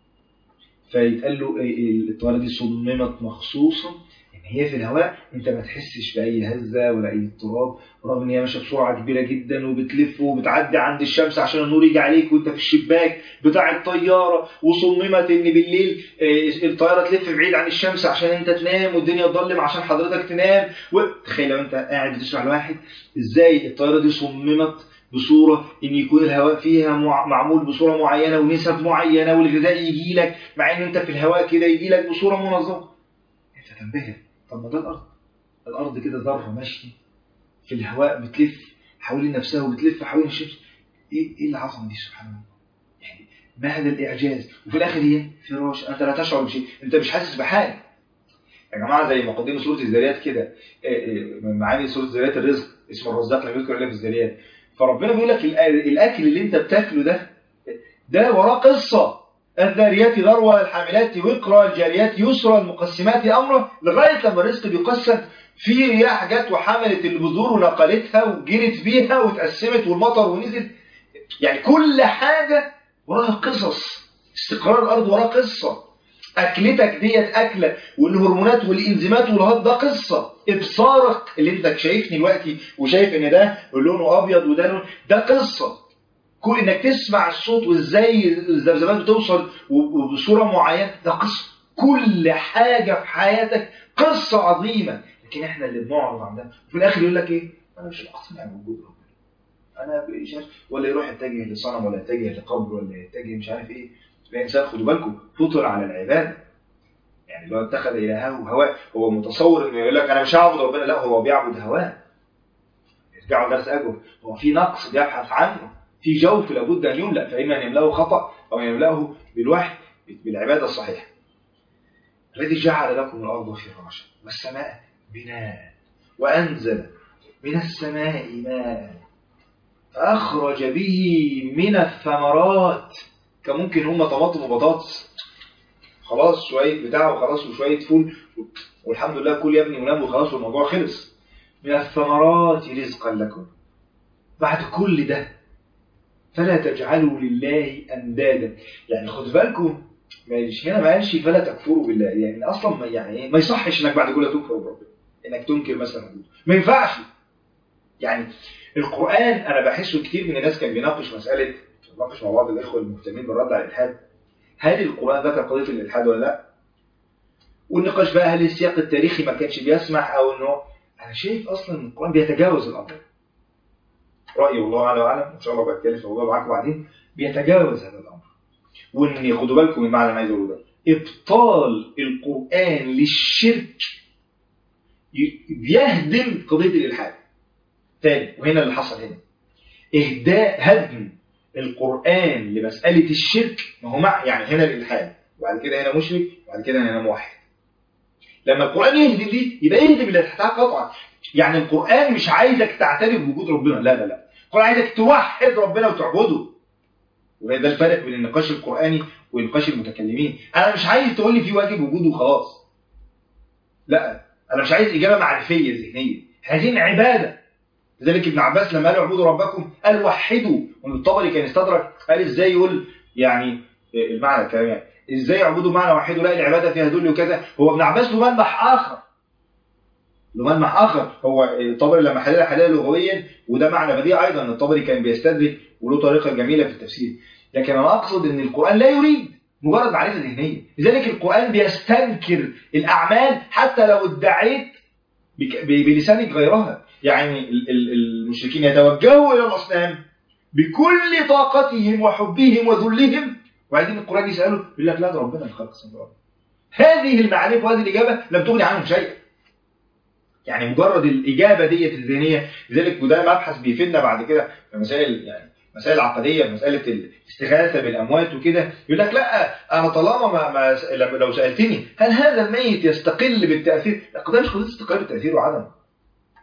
فيتقال له إيه إيه الطائره دي صممت مخصوصا ان هي في الهواء انت ما تحسش باي هزه ولا اي اضطراب رغم ان هي ماشيه بسرعه كبيره جدا وبتلف وبتعدي عند الشمس عشان النور يجي عليك وانت في الشباك بتاع الطياره وصممت ان بالليل آه، الطياره تلف بعيد عن الشمس عشان انت تنام والدنيا تضلم عشان حضرتك تنام وتخيل لو انت قاعد بتشرح لواحد ازاي الطياره دي صممت بصوره ان يكون الهواء فيها مع- معمول بصوره معينه ونسب معينه والغذاء يجي لك مع ان انت في الهواء كده يجي لك بصوره منظمه انت تنبهر طب ما ده الارض الارض كده ذره ماشيه في الهواء بتلف حوالين نفسها وبتلف حوالين الشمس ايه ايه العظمه دي سبحان الله يعني ما هذا الاعجاز وفي الاخر هي فراش انت لا تشعر بشيء انت مش حاسس بحاجه يا جماعه زي مقدمه سوره الذاريات كده إيه إيه، من معاني سوره الذاريات الرزق اسم الرزاق لم يذكر الا في الذاريات فربنا بيقول لك الأ- الاكل اللي انت بتاكله ده ده وراه قصه الذاريات ذروه الحاملات وقرا الجاريات يسرا المقسمات امرا لغايه لما الرزق بيقسم في رياح جت وحملت البذور ونقلتها وجرت بيها واتقسمت والمطر ونزل يعني كل حاجه وراها قصص استقرار الارض وراها قصه اكلتك ديت اكله والهرمونات والانزيمات والهض ده قصه ابصارك اللي انت شايفني دلوقتي وشايف ان ده لونه ابيض وده لون ده قصه كون انك تسمع الصوت وازاي الذبذبات بتوصل وبصوره معينه ده قصه كل حاجه في حياتك قصه عظيمه لكن احنا اللي بنعرض عن ده وفي الاخر يقول لك ايه انا مش مقتنع بوجود ربنا انا مش عارف ولا يروح يتجه لصنم ولا يتجه لقبر ولا يتجه مش عارف ايه الانسان خدوا بالكم فطر على العباده يعني لو اتخذ الهه هواه هو متصور انه يقول لك انا مش هعبد ربنا لا هو بيعبد هواه يرجعوا درس اجر هو في نقص بيبحث عنه في جوف لابد ان يملا فاما ان يملاه خطا او يملاه بالوحي بالعباده الصحيحه الذي جعل لكم الارض فراشا والسماء بناء وانزل من السماء ماء فاخرج به من الثمرات كان ممكن هم طماطم وبطاطس خلاص شويه بتاع وخلاص وشويه فول والحمد لله كل يا ابني ونام وخلاص والموضوع خلص من الثمرات رزقا لكم بعد كل ده فلا تجعلوا لله اندادا يعني خد بالكم مش هنا ما قالش فلا تكفروا بالله يعني اصلا ما يعني ايه ما يصحش انك بعد كل ده تكفر بربنا انك تنكر مثلا وجوده ما ينفعش يعني القران انا بحسه كتير من الناس كان بيناقش مساله بناقش مع بعض الاخوه المهتمين بالرد على الالحاد هل القران ذكر قضيه الالحاد ولا لا والنقاش بقى هل السياق التاريخي ما كانش بيسمح او انه انا شايف اصلا ان القران بيتجاوز الامر رايي والله اعلم واعلم ان شاء الله بتكلم في الموضوع معاكم بعدين بيتجاوز هذا الامر وان خدوا بالكم من المعنى اللي عايز اقوله ده ابطال القران للشرك بيهدم قضيه الالحاد تاني وهنا اللي حصل هنا اهداء هدم القران لمساله الشرك ما هو مع يعني هنا الالحاد وبعد كده هنا مشرك وبعد كده هنا موحد لما القران يهدم دي يبقى يهدم الالحاد قطعا يعني القران مش عايزك تعترف بوجود ربنا لا لا لا القران عايزك توحد ربنا وتعبده وده الفرق بين النقاش القرآني ونقاش المتكلمين أنا مش عايز تقول لي في واجب وجود وخلاص لا أنا مش عايز إجابة معرفية ذهنية عايزين عبادة لذلك ابن عباس لما قال اعبدوا ربكم قال وحدوا والطبري كان استدرك قال ازاي يقول يعني المعنى الكلام يعني ازاي يعبدوا معنى وحدوا لا العباده فيها دل وكذا هو ابن عباس له ملمح اخر له ملمح اخر هو الطبري لما حللها حلال لغويا وده معنى بديع ايضا ان الطبري كان بيستدرك وله طريقه جميله في التفسير لكن انا اقصد ان القران لا يريد مجرد معرفه ذهنيه لذلك القران بيستنكر الاعمال حتى لو ادعيت بلسانك غيرها يعني المشركين يتوجهوا الى الاصنام بكل طاقتهم وحبهم وذلهم وبعدين القران يساله يقول لك لا ده ربنا اللي خلق السماوات هذه المعرفه وهذه الاجابه لم تغني عنهم شيئا يعني مجرد الاجابه ديت الذهنيه لذلك وده مبحث بيفيدنا بعد كده في مسائل يعني مسائل عقديه مساله الاستغاثه بالاموات وكده يقول لك لا انا طالما ما, ما لو سالتني هل هذا الميت يستقل بالتاثير؟ لا ده مش قضيه استقلال بالتاثير وعدم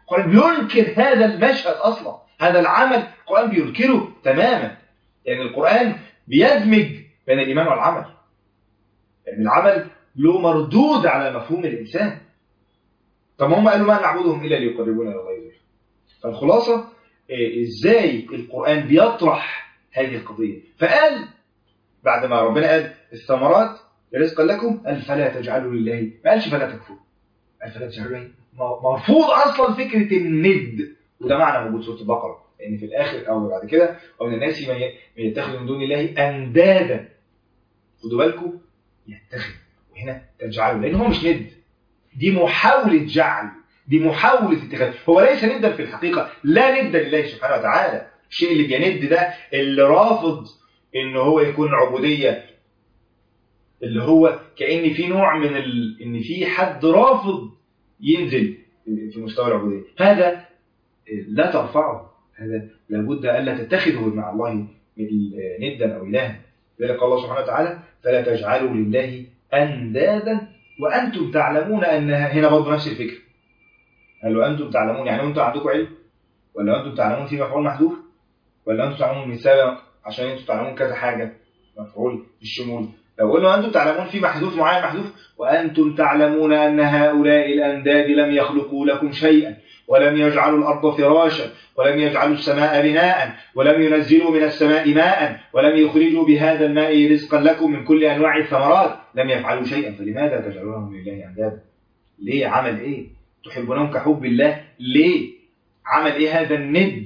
القرآن بينكر هذا المشهد أصلا هذا العمل القرآن بينكره تماما يعني القرآن بيدمج بين الإيمان والعمل يعني العمل له مردود على مفهوم الإنسان طب هم قالوا ما نعبدهم إلا ليقربونا إلى الله زلفى فالخلاصة إيه، إزاي القرآن بيطرح هذه القضية فقال بعد ما ربنا قال الثمرات رزقا لكم قال فلا تجعلوا لله ما قالش فلا تكفروا قال فلا تجعلوا لله مرفوض اصلا فكره الند وده معنى موجود في سوره البقره لان في الاخر او بعد كده ومن الناس من ي- من يتخذ من دون الله اندادا خدوا بالكم يتخذ وهنا تجعلوا لان هو مش ند دي محاوله جعل دي محاوله اتخاذ هو ليس ندا في الحقيقه لا ند لله سبحانه وتعالى الشيء اللي بيند ده اللي رافض ان هو يكون عبوديه اللي هو كأن في نوع من ال... ان في حد رافض ينزل في مستوى العبودية هذا لا ترفعه هذا لابد ألا تتخذه مع الله ندا أو إلها لذلك قال الله سبحانه وتعالى فلا تجعلوا لله أندادا وأنتم تعلمون أنها هنا برضه نفس الفكرة قال له أنتم تعلمون يعني أنتم عندكم علم ولا أنتم تعلمون في مفعول محذوف ولا أنتم تعلمون من سبب عشان أنتم تعلمون كذا حاجة مفعول الشمول لو قلنا أنتم تعلمون في محذوف معين محذوف وأنتم تعلمون أن هؤلاء الأنداد لم يخلقوا لكم شيئا ولم يجعلوا الأرض فراشا ولم يجعلوا السماء بناء ولم ينزلوا من السماء ماء ولم يخرجوا بهذا الماء رزقا لكم من كل أنواع الثمرات لم يفعلوا شيئا فلماذا تجعلونهم لله أندادا ليه عمل إيه تحبونهم كحب الله ليه عمل إيه هذا الند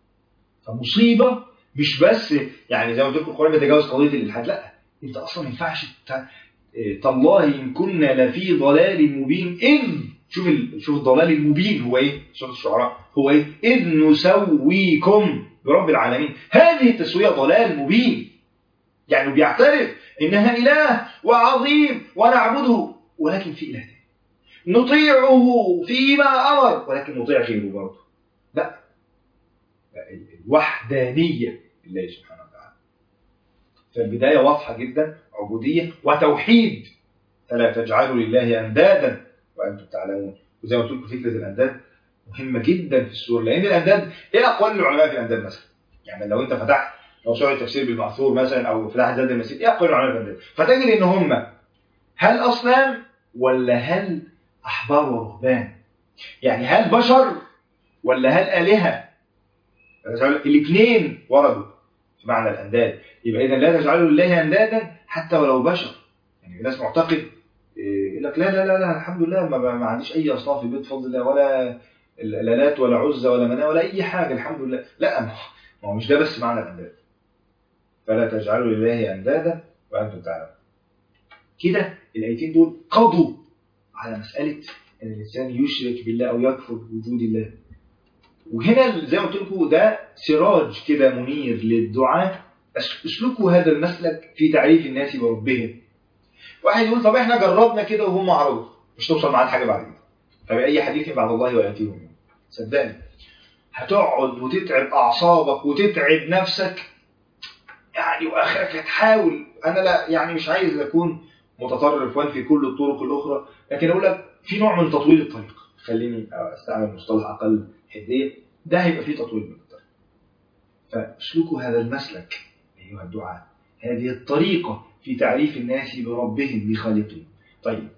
فمصيبة مش بس يعني زي ما قلت لكم القرآن بيتجاوز قضية الإلحاد لا انت اصلا ما ينفعش تالله ان كنا لفي ضلال مبين اذ شوف ال... شوف الضلال المبين هو ايه سوره الشعراء هو ايه اذ نسويكم برب العالمين هذه التسويه ضلال مبين يعني بيعترف انها اله وعظيم ونعبده ولكن في اله تاني نطيعه فيما امر ولكن نطيع غيره برضه لا الوحدانيه لله سبحانه وتعالى فالبداية واضحة جدا عبودية وتوحيد فلا تجعلوا لله أندادا وأنتم تعلمون وزي ما قلت لكم فكرة الأنداد مهمة جدا في السورة لأن الأنداد إيه أقوال العلماء في الأنداد مثلا؟ يعني لو أنت فتحت موسوعة التفسير بالمأثور مثلا أو فتحت زاد المسير إيه أقوال العلماء في الأنداد؟ فتجد إن هم هل أصنام ولا هل أحبار ورهبان؟ يعني هل بشر ولا هل آلهة؟ الاثنين وردوا في معنى الأنداد يبقى إذا لا تجعلوا لله أندادا حتى ولو بشر يعني الناس معتقد يقول لك لا لا لا لا الحمد لله ما, ما عنديش أي أصناف في البيت بفضل الله ولا لات ولا عزة ولا مناة ولا أي حاجة الحمد لله لا ما هو مش ده بس معنى الأنداد فلا تجعلوا لله أندادا وأنتم تعلمون كده الآيتين دول قضوا على مسألة أن الإنسان يشرك بالله أو يكفر بوجود الله وهنا زي ما قلت لكم ده سراج كده منير للدعاء اسلكوا هذا المسلك في تعريف الناس بربهم واحد يقول طب احنا جربنا كده وهم عرضوا مش توصل معانا حاجه بعد كده فبأي حديث بعد الله وياتيهم صدقني هتقعد وتتعب اعصابك وتتعب نفسك يعني واخرك هتحاول انا لا يعني مش عايز اكون متطرف وانفي كل الطرق الاخرى لكن اقول لك في نوع من تطويل الطريق خليني استعمل مصطلح اقل حديه ده هيبقى فيه تطويل من الطريق فاسلكوا هذا المسلك ايها الدعاء هذه الطريقه في تعريف الناس بربهم بخالقهم طيب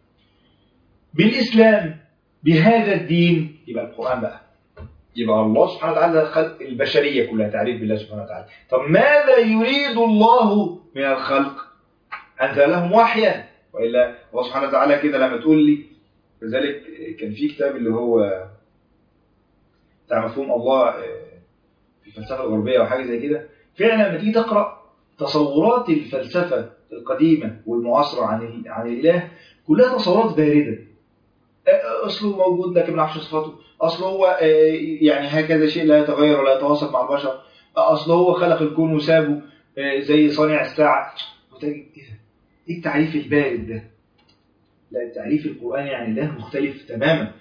بالاسلام بهذا الدين يبقى القران بقى يبقى الله سبحانه وتعالى خلق البشريه كلها تعريف بالله سبحانه وتعالى طب ماذا يريد الله من الخلق انزل لهم وحيا والا الله سبحانه وتعالى كده لما تقول لي لذلك كان في كتاب اللي هو بتاع مفهوم الله في الفلسفه الغربيه او حاجه زي كده فعلا لما تيجي تقرا تصورات الفلسفه القديمه والمعاصره عن عن الاله كلها تصورات بارده اصله موجود لكن ما نعرفش صفاته اصله هو يعني هكذا شيء لا يتغير ولا يتواصل مع البشر اصله هو خلق الكون وسابه زي صانع الساعه وتجد ايه ده؟ ايه التعريف البارد ده؟ لا التعريف القرآني عن الله مختلف تماما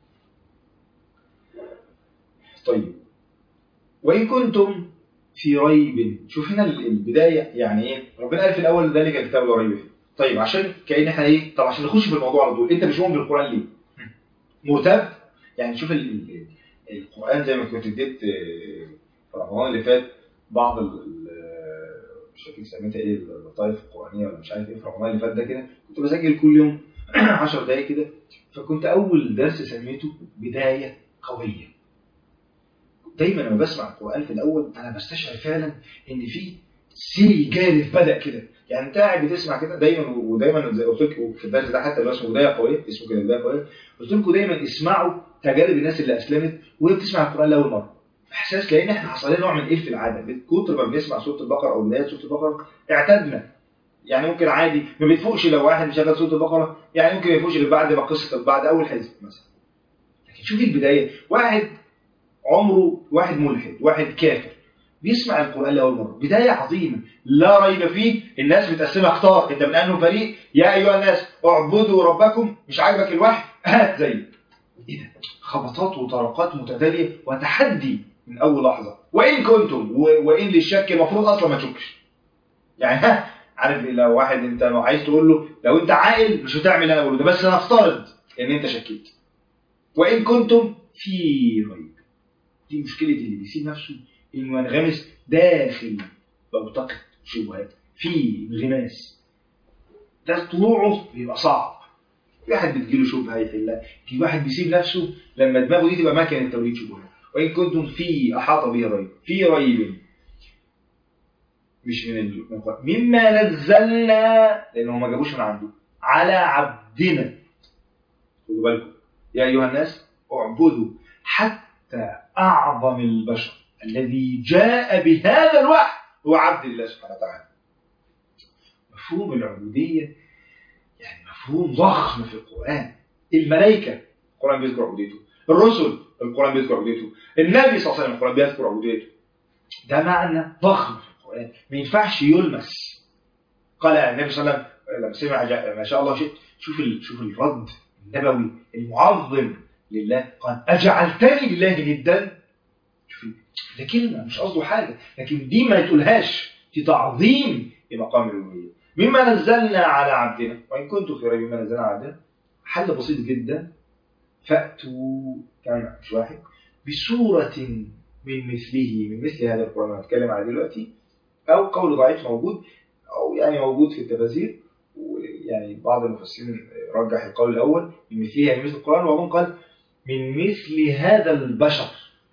طيب وإن كنتم في ريب شوف هنا البداية يعني إيه ربنا قال في الأول ذلك الكتاب لا ريب فيه طيب عشان كأن إحنا إيه طب عشان نخش في الموضوع على طول أنت مش مؤمن بالقرآن ليه؟ مرتب يعني شوف القرآن زي ما كنت اديت آه، في رمضان اللي فات بعض ال ال- آه، مش فاكر سميتها ايه اللطائف القرآنية ولا مش عارف ايه في رمضان اللي فات ده كده كنت بسجل كل يوم 10 دقايق كده فكنت أول درس سميته بداية قوية دايما لما بسمع القرآن في الأول أنا بستشعر فعلا إن في سيل جارف بدأ كده يعني أنت قاعد بتسمع كده دايما ودايما زي قلت لكم في الدرس ده حتى اللي هو اسمه بداية قوية اسمه كده بداية قوية قلت لكم دايما اسمعوا تجارب الناس اللي أسلمت وهي بتسمع القرآن لأول مرة إحساس لأن إحنا حصل لنا نوع من إيه في العادة كتر ما بنسمع سورة البقرة أو بداية سورة البقرة اعتدنا يعني ممكن عادي ما بتفوقش لو واحد مشغل سورة البقرة يعني ممكن ما يفوقش غير بعد ما قصة بعد أول حزب مثلا لكن شوفي البداية واحد عمره واحد ملحد واحد كافر بيسمع القرآن لأول مرة بداية عظيمة لا ريب فيه الناس متقسمة اختار انت من انه فريق يا ايها الناس اعبدوا ربكم مش عاجبك الوحي هات زي ايه ده خبطات وطرقات متتالية وتحدي من اول لحظة وان كنتم و- وان للشك المفروض اصلا ما تشكش يعني ها عارف لو واحد انت لو عايز تقول له لو انت عاقل مش هتعمل اللي انا بقوله ده بس نفترض ان انت شكيت وان كنتم في ريب دي مشكلة اللي بيسيب نفسه انه ينغمس داخل بوتقة شبهات في انغماس ده طلوعه بيبقى صعب في واحد بتجيله شبهة يحلها في واحد بيسيب نفسه لما دماغه دي تبقى مكنة توليد شبهات وإن كنتم في أحاط به ريب في ريب مش من ال- من القرآن. مما نزلنا لأنه ما جابوش من عنده على عبدنا خدوا بالكم يا أيها الناس اعبدوا حتى أعظم البشر الذي جاء بهذا الوحي هو عبد الله سبحانه وتعالى مفهوم العبودية يعني مفهوم ضخم في القرآن الملائكة القرآن بيذكر عبوديته الرسل القرآن بيذكر عبوديته النبي صلى الله عليه وسلم القرآن بيذكر عبوديته ده معنى ضخم في القرآن ما ينفعش يلمس قال النبي صلى الله عليه وسلم لما سمع جاء ما شاء الله شئت شوف ال... شوف الرد النبوي المعظم لله قال أجعلتني لله ندا شوف ده كلمة مش قصده حاجة لكن دي ما تقولهاش دي تعظيم لمقام الألوهية مما نزلنا على عبدنا وإن كنت في ريب مما نزلنا على عبدنا حل بسيط جدا فأتوا كان مش واحد بسورة من مثله من مثل هذا القرآن اللي هنتكلم عليه دلوقتي أو قول ضعيف موجود أو يعني موجود في التفاسير ويعني بعض المفسرين رجح القول الأول من مثله يعني مثل القرآن وبعضهم قال من مثل هذا البشر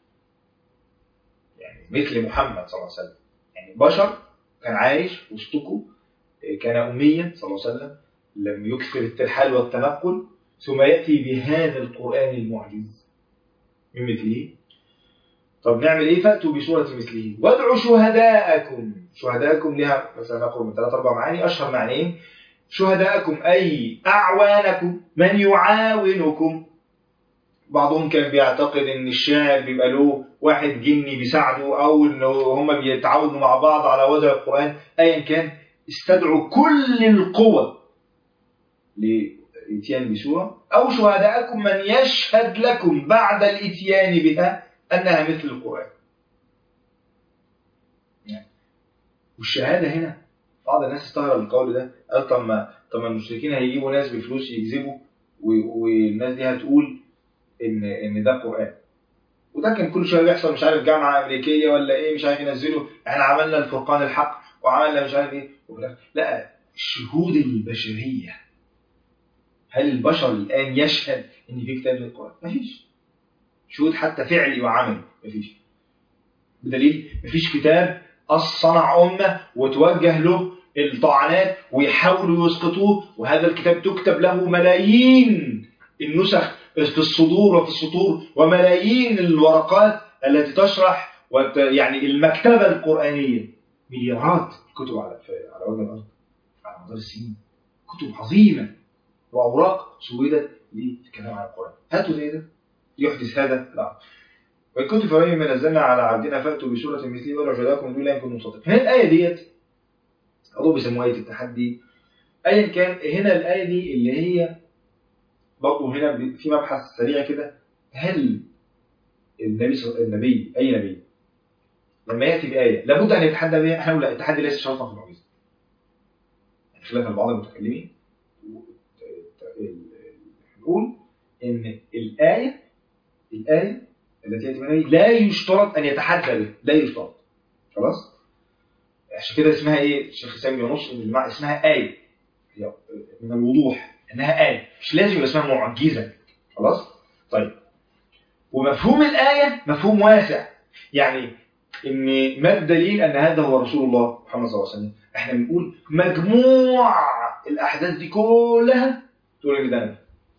يعني مثل محمد صلى الله عليه وسلم يعني بشر كان عايش وسطكم كان أميا صلى الله عليه وسلم لم يكثر الترحال والتنقل ثم يأتي بهذا القرآن المعجز من مثله طب نعمل ايه فأتوا بسورة مثله وادعوا شهداءكم شهداءكم لها مثلا نقول من ثلاث أربع معاني أشهر معنيين شهداءكم أي أعوانكم من يعاونكم بعضهم كان بيعتقد ان الشاعر بيبقى له واحد جني بيساعده او ان هم بيتعاونوا مع بعض على وضع القرآن ايا كان استدعوا كل القوى للاتيان بسورة او شهداءكم من يشهد لكم بعد الاتيان بها انها مثل القرآن يعني والشهادة هنا بعض الناس استغرب القول ده قال طب ما طب ما المشركين هيجيبوا ناس بفلوس يكذبوا و- والناس دي هتقول ان ان ده قرآن وده كان كل شويه بيحصل مش عارف جامعه امريكيه ولا ايه مش عارف ينزلوا احنا عملنا الفرقان الحق وعملنا مش عارف ايه وفي الآخر- لا شهود البشريه هل البشر الان يشهد ان في كتاب للقران؟ مفيش شهود حتى فعلي وعملي مفيش بدليل مفيش كتاب أص صنع أمة وتوجه له الطعنات ويحاولوا يسقطوه وهذا الكتاب تكتب له ملايين النسخ في الصدور وفي السطور وملايين الورقات التي تشرح وت... يعني المكتبة القرآنية مليارات الكتب على في- على وجه الأرض على مدار السنين كتب عظيمة وأوراق سودت للكلام عن القرآن هاتوا زي ده يحدث هذا لا وإن كنت في رأي ما نزلنا على عبدنا فأتوا بسورة مثله ولو جاءكم من دون الله إن كنتم صادقين هنا الآية ديت أظن بيسموها آية التحدي أيا كان هنا الآية دي اللي هي برضه هنا ب- في مبحث سريع كده هل النبي صلى النبي أي نبي لما يأتي بآية لابد أن يتحدى بها احنا نقول لا التحدي ليس شرطا في المعجزة يعني خلاف بعض المتكلمين نقول إن الآية الآية التي يأتي منها لا يشترط أن يتحدى به لا يشترط خلاص عشان كده اسمها ايه الشيخ سامي ينص ان المعنى اسمها آية هي من الوضوح انها آية مش لازم يبقى اسمها معجزة خلاص طيب ومفهوم الآية مفهوم واسع يعني ان ما الدليل ان هذا هو رسول الله محمد صلى الله عليه وسلم احنا بنقول مجموع الاحداث دي كلها تقول ان ده نبي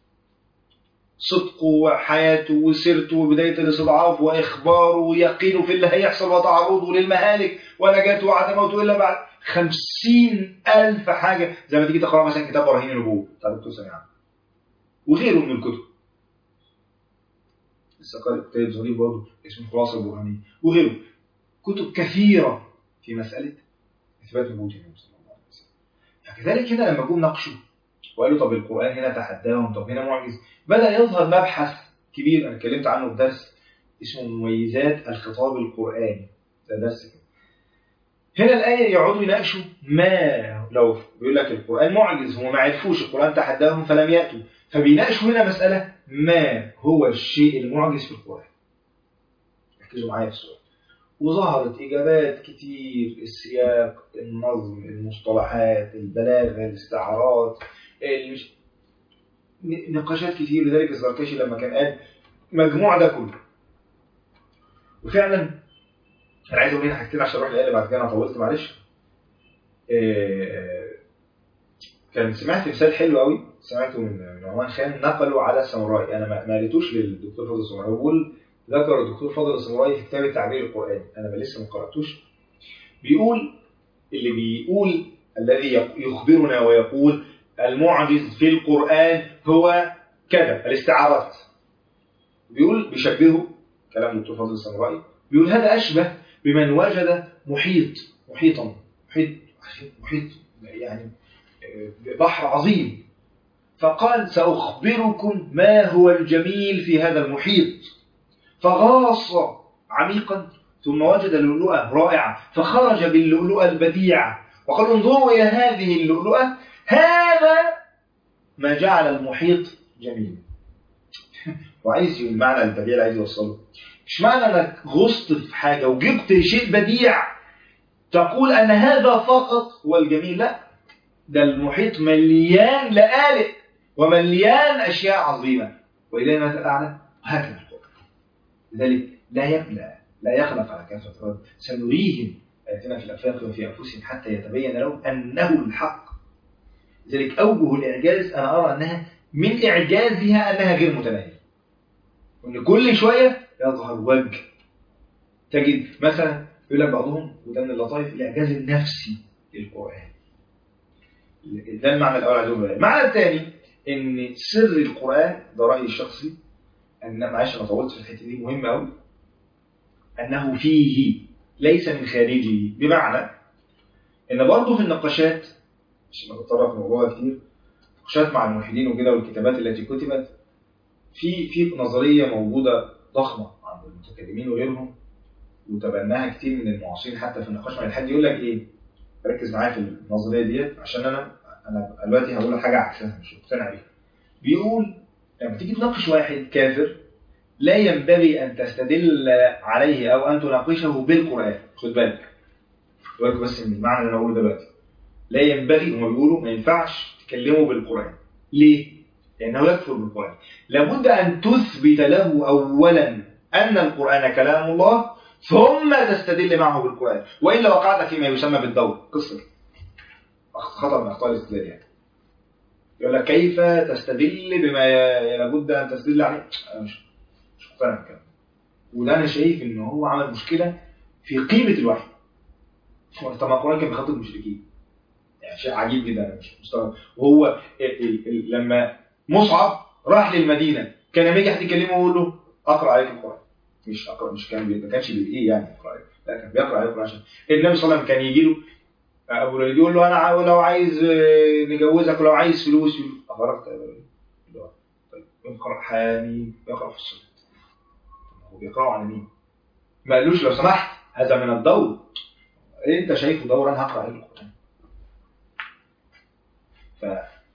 صدقه وحياته وسيرته وبداية الاستضعاف وإخباره ويقينه في اللي هيحصل وتعرضه للمهالك ونجاته وعدم موته إلا بعد خمسين ألف حاجة زي ما تيجي تقرأ مثلا كتاب براهين النبوة بتاع دكتور سامي عبد وغيره من الكتب لسه قارئ كتاب ظريف برضه اسمه خلاصة البرهانية وغيره كتب كثيرة في مسألة إثبات نبوة النبي صلى الله عليه وسلم فكذلك هنا لما جم ناقشوا وقالوا طب القرآن هنا تحداهم طب هنا معجز بدأ يظهر مبحث كبير أنا اتكلمت عنه في درس اسمه مميزات الخطاب القرآني ده درس كده هنا الآية يقعدوا يناقشوا ما لو بيقول لك القرآن معجز هم ما عرفوش القرآن تحداهم فلم يأتوا فبيناقشوا هنا مسألة ما هو الشيء المعجز في القرآن ركزوا معايا في السؤال وظهرت إجابات كتير السياق النظم المصطلحات البلاغة الاستعارات المش... نقاشات كتير لذلك الزركشي لما كان قال مجموع ده كله وفعلا انا عايز اقول هنا حاجتين عشان اروح الايه اللي بعد كده انا طولت معلش إيه... كان سمعت مثال حلو قوي سمعته من من عمان خان نقلوا على الساموراي انا ما قريتوش للدكتور فاضل الساموراي بقول ذكر الدكتور فاضل الساموراي في كتاب التعبير القراني انا ما لسه ما قراتوش بيقول اللي بيقول الذي يخبرنا ويقول المعجز في القرآن هو كذا الاستعارات بيقول بيشبهه كلام دكتور فاضل السامورائي بيقول هذا أشبه بمن وجد محيط محيطا محيط محيط يعني بحر عظيم فقال سأخبركم ما هو الجميل في هذا المحيط فغاص عميقا ثم وجد لؤلؤة رائعة فخرج باللؤلؤة البديعة وقال انظروا إلى هذه اللؤلؤة هذا ما جعل المحيط جميلا وعايز المعنى البديع اللي عايز يوصله مش معنى انك غصت في حاجة وجبت شيء بديع تقول ان هذا فقط هو الجميل لا ده المحيط مليان لآلئ ومليان اشياء عظيمة والى ما الاعلى وهكذا القرآن لذلك لا يبلى لا يخلق على كافة الرد سنريهم آياتنا في الأفاق وفي أنفسهم حتى يتبين لهم أنه الحق لذلك أوجه الإعجاز أنا أرى أنها من إعجازها أنها غير متناهية وأن كل شوية يظهر وجه تجد مثلا يقول لك بعضهم وده من اللطائف الإعجاز النفسي للقرآن ده المعنى الأول عايز أقوله المعنى الثاني إن سر القرآن ده رأيي الشخصي أن معلش أنا طولت في الحتة دي مهمة أوي أنه فيه ليس من خارجه بمعنى إن برضه في النقاشات مش بتطرق في الموضوع كتير نقاشات مع الملحدين وكده والكتابات التي كتبت في في نظريه موجوده ضخمه عند المتكلمين وغيرهم وتبناها كتير من المعاصرين حتى في النقاش مع الحد يقول لك ايه ركز معايا في النظريه ديت عشان انا انا دلوقتي هقول حاجه عكسها مش مقتنع بيها بيقول لما تيجي تناقش واحد كافر لا ينبغي ان تستدل عليه او ان تناقشه بالقران خد بالك خد بالك بس من المعنى اللي انا بقوله دلوقتي لا ينبغي هم بيقولوا ما ينفعش تكلمه بالقرآن ليه؟ لأنه يكفر بالقرآن لابد أن تثبت له أولا أن القرآن كلام الله ثم تستدل معه بالقرآن وإلا وقعت فيما يسمى بالدور قصة خطأ من أخطاء الاستدلال يعني يقول لك كيف تستدل بما لابد أن تستدل عليه أنا مش مش مقتنع بالكلام وده أنا شايف إن هو عمل مشكلة في قيمة الوحي طب ما القرآن كان بيخاطب المشركين يعني شيء عجيب جدا انا مش مستوعب وهو ال ال لما مصعب راح للمدينه كان لما يجي حد يكلمه يقول له اقرا عليك القران مش اقرا مش كان ما كانش بالايه يعني اقرا عليك لا كان بيقرا عليك القران عشان النبي صلى الله عليه وسلم كان يجي له ابو الوليد يقول له انا لو عايز نجوزك ولو عايز فلوس اخرجت يا ابو الوليد طيب اقرا حاميم يقرا في الصلاه هو بيقرأوا على مين؟ ما قالوش لو سمحت هذا من الدور انت شايفه دور انا هقرا عليه القران ف...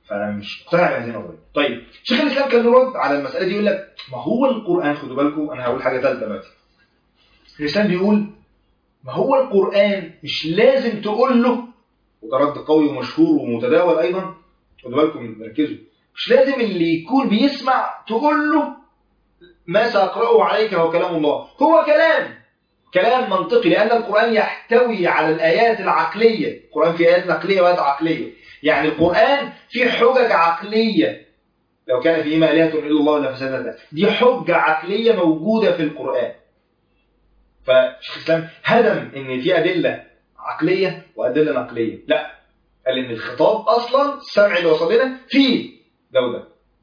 فانا مش مقتنع بهذه النظريه طيب شيخ الاسلام كان له رد على المساله دي يقول لك ما هو القران خدوا بالكم انا هقول حاجه ثالثه دلوقتي الاسلام بيقول ما هو القران مش لازم تقول له وده رد قوي ومشهور ومتداول ايضا خدوا بالكم ركزوا مش لازم اللي يكون بيسمع تقول له ما ساقراه عليك هو كلام الله هو كلام كلام منطقي لان القران يحتوي على الايات العقليه القران فيه ايات نقليه وايات عقليه يعني القرآن فيه حجج عقلية لو كان فيهما آلهة إلا الله لفسدتا دي حجة عقلية موجودة في القرآن فشيخ الإسلام هدم إن في أدلة عقلية وأدلة نقلية لا قال إن الخطاب أصلا السمع اللي وصل لنا فيه ده وده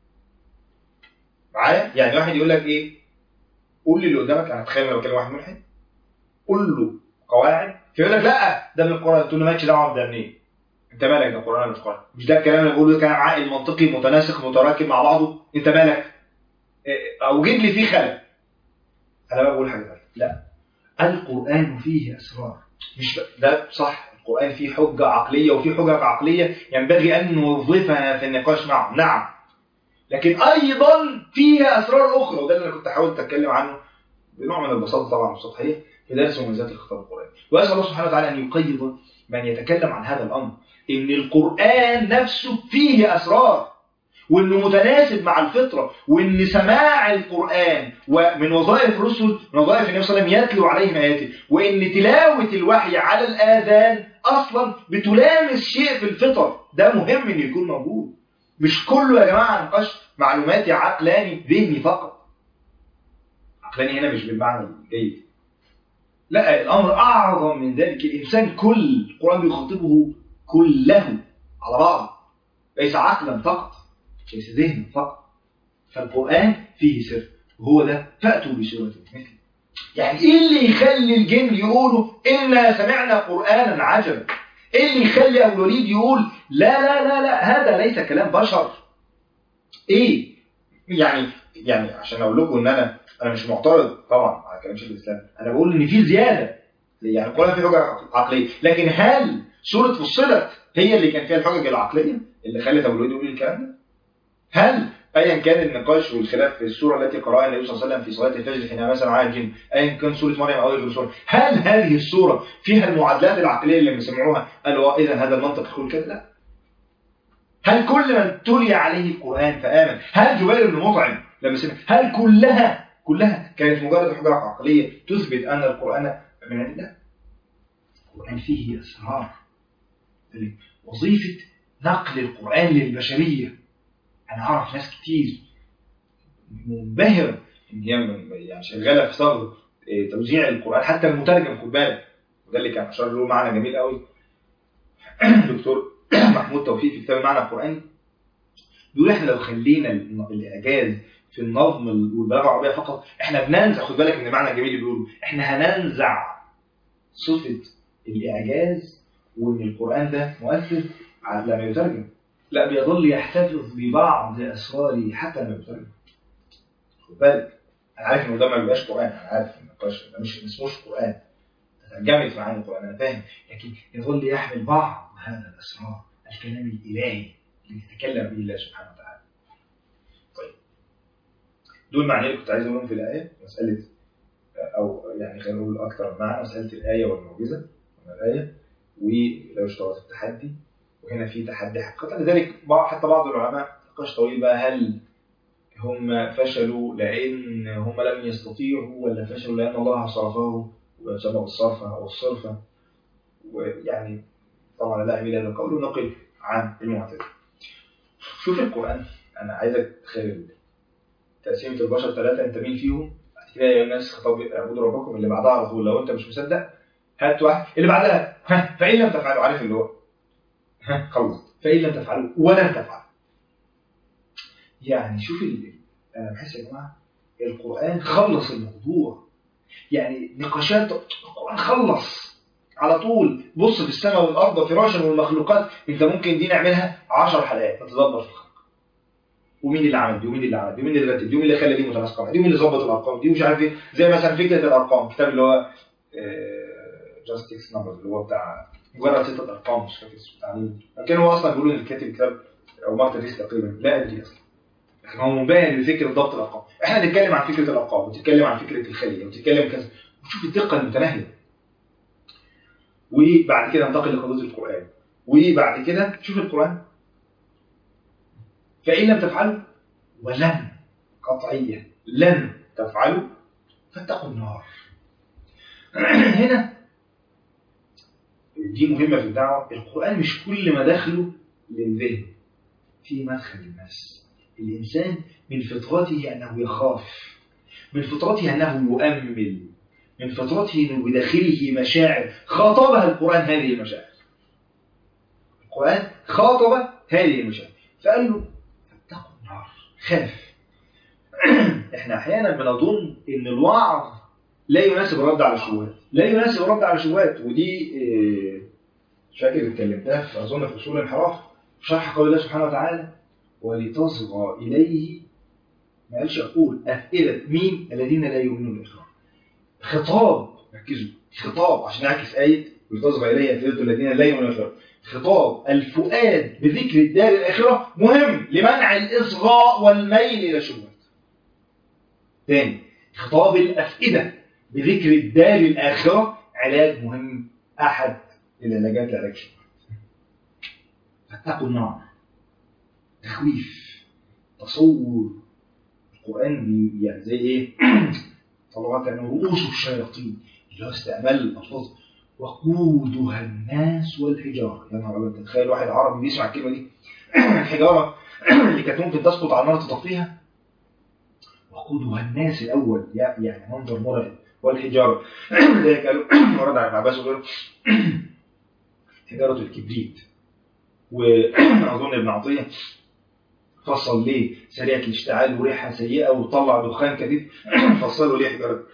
معايا يعني واحد يقول لك إيه قول لي اللي قدامك أنا أتخيل لو كان واحد ملحد قول له قواعد فيقول لك لا ده من القرآن تقول له مالكش دعوة بده منين انت مالك ده قرآن مش قرآن مش ده الكلام اللي بقوله كلام عاقل منطقي متناسق متراكب مع بعضه انت مالك اوجد لي فيه خلل انا بقى بقول حاجه ثانيه لا القرآن فيه اسرار مش ده صح القرآن فيه حجة عقلية وفيه حجج عقلية ينبغي أن نوظفها في النقاش معه نعم لكن أيضا فيها أسرار أخرى وده اللي أنا كنت حاولت أتكلم عنه بنوع من البساطة طبعا والسطحية في درس مميزات الخطاب القرآني وأسأل الله سبحانه وتعالى أن يقيض من يتكلم عن هذا الأمر ان القرآن نفسه فيه أسرار وانه متناسب مع الفطرة وان سماع القرآن ومن وظائف الرسل من وظائف النبي صلى الله عليه وسلم يتلو عليهم آياته وان تلاوة الوحي على الآذان أصلا بتلامس شيء في الفطر ده مهم انه يكون موجود مش كله يا جماعة نقاش معلوماتي عقلاني ذهني فقط عقلاني هنا مش بالمعنى الجيد لا الأمر أعظم من ذلك الإنسان كل القرآن بيخاطبه كله على بعضه ليس عقلا فقط ليس ذهنا فقط فالقرآن فيه سر وهو ده فأتوا بسورة مثله يعني ايه اللي يخلي الجن يقولوا إنا سمعنا قرآنا عجبا ايه اللي يخلي أبو الوليد يقول لا لا لا لا هذا ليس كلام بشر ايه يعني يعني عشان اقول لكم ان انا انا مش معترض طبعا على كلام شيخ الاسلام انا بقول ان في زياده يعني القران فيه حجه عقليه لكن هل سورة فصلت هي اللي كان فيها الحجج العقلية اللي خلت أبو الوليد يقول الكلام ده؟ هل أيا كان النقاش والخلاف في السورة التي قرأها النبي صلى الله عليه وسلم في صلاة الفجر حينما مثلا معاه الجن أيا كان سورة مريم أو غير سورة هل هذه السورة فيها المعادلات العقلية اللي سمعوها قالوا إذا هذا المنطق يقول كده؟ لا هل كل من تلي عليه القرآن فآمن هل جبير بن مطعم لما سمع هل كلها كلها كانت مجرد حجة عقلية تثبت أن القرآن من عند الله القرآن فيه أسرار وظيفة نقل القرآن للبشرية أنا أعرف ناس كتير منبهرة إن هي يعني شغالة في صغر توزيع القرآن حتى المترجم خد بالك وده اللي كان أشار له معنى جميل قوي دكتور محمود توفيق في كتاب المعنى القرآني بيقول احنا لو خلينا الإعجاز في النظم والبلاغة العربية فقط احنا بننزع خد بالك من المعنى الجميل اللي بيقوله احنا هننزع صفة الإعجاز وان القرآن ده مؤثر لما يترجم لا بيظل يحتفظ ببعض أسراره حتى لما يترجم خد بالك أنا عارف إنه ده ما بيبقاش قرآن أنا عارف النقاش ده مش اسموش قرآن ترجمت معاني القرآن أنا فاهم لكن يظل يحمل بعض هذا الأسرار الكلام الإلهي اللي يتكلم به الله سبحانه وتعالى طيب دول معنى اللي كنت عايز أقولهم في الآية مسألة أو يعني خلينا نقول أكثر معنى مسألة الآية والمعجزة من الآية ولو اشترط التحدي وهنا في تحدي حقيقة لذلك حتى بعض العلماء نقاش طويل بقى هل هم فشلوا لأن هم لم يستطيعوا ولا فشلوا لأن الله صرفه وسبب الصرفة أو الصرفة ويعني طبعا لا أميل هذا القول ونقل عن المعتدل شوف القرآن أنا عايزك تخيل تقسيمة البشر ثلاثة أنت مين فيهم؟ بعد كده يا الناس خطاب اعبدوا ربكم اللي بعدها على طول لو أنت مش مصدق هات واحد اللي بعدها ها فإن لم تفعلوا عارف اللي هو ها خلص فإن لم تفعلوا ولن تفعلوا يعني شوف اللي أنا بحس يا جماعة القرآن خلص الموضوع يعني نقاشات القرآن خلص على طول بص في السماء والأرض فراشا والمخلوقات انت ممكن دي نعملها 10 حلقات تتدبر في الخلق ومين اللي عمل دي ومين اللي عمل دي ومين اللي رتب دي ومين اللي خلى دي متناسقه دي ومين اللي ظبط الارقام دي ومش عارف ايه زي مثلا فكره الارقام الكتاب اللي هو جاست اكس نمبرز اللي هو بتاع مجرد ستة ارقام مش فاكر اسمه بتاع مين كان هو اصلا بيقولوا ان الكاتب كتاب او مارتن ريس تقريبا لا ادري اصلا لكن هو منبهر بفكره ضبط الارقام احنا نتكلم عن فكره الارقام وتتكلم عن فكره الخليه وتتكلم كذا وتشوف الدقه المتناهيه وبعد كده ننتقل لقضيه القران وبعد كده شوف القران فان لم تفعلوا ولن قطعيه لن تفعلوا فاتقوا النار هنا دي مهمه في الدعوه القران مش كل ما دخله للذهن في مدخل الناس الإنسان من فطرته أنه يخاف من فطرته أنه يؤمل من فطرته أنه بداخله مشاعر خاطبها القرآن هذه المشاعر القرآن خاطب هذه المشاعر فقال له اتقوا النار خاف احنا احيانا بنظن ان الوعظ لا يناسب الرد على الشبهات لا يناسب الرد على الشبهات ودي اه مش فاكر اتكلمتها في اظن في اصول الانحراف شرح قول الله سبحانه وتعالى ولتصغى إليه ما قالش أقول أفئدة مين الذين لا يؤمنون بالآخرة خطاب ركزوا خطاب عشان نعكس آية ولتصغى إليه أفئدة الذين لا يؤمنون بالآخرة خطاب الفؤاد بذكر الدار الآخرة مهم لمنع الإصغاء والميل إلى الشبهات ثاني خطاب الأفئدة بذكر الدار الآخرة علاج مهم أحد العلاجات لعلاج الشبهات فاتقوا النار تخويف تصور القرآن بي يعني زي ايه طلعت يعني رؤوس الشياطين اللي هو استعمال الألفاظ وقودها الناس والحجارة يا نهار أبيض تخيل واحد عربي بيسمع الكلمة دي الحجارة اللي كانت ممكن تسقط على النار تطفيها وقودها الناس الأول يعني منظر مرعب والحجارة ذلك قالوا ورد عن عباس وغيره حجارة الكبريت وأظن ابن عطية فصل ليه سريعة الاشتعال وريحة سيئة وطلع دخان كثيف فصلوا ليه حجارة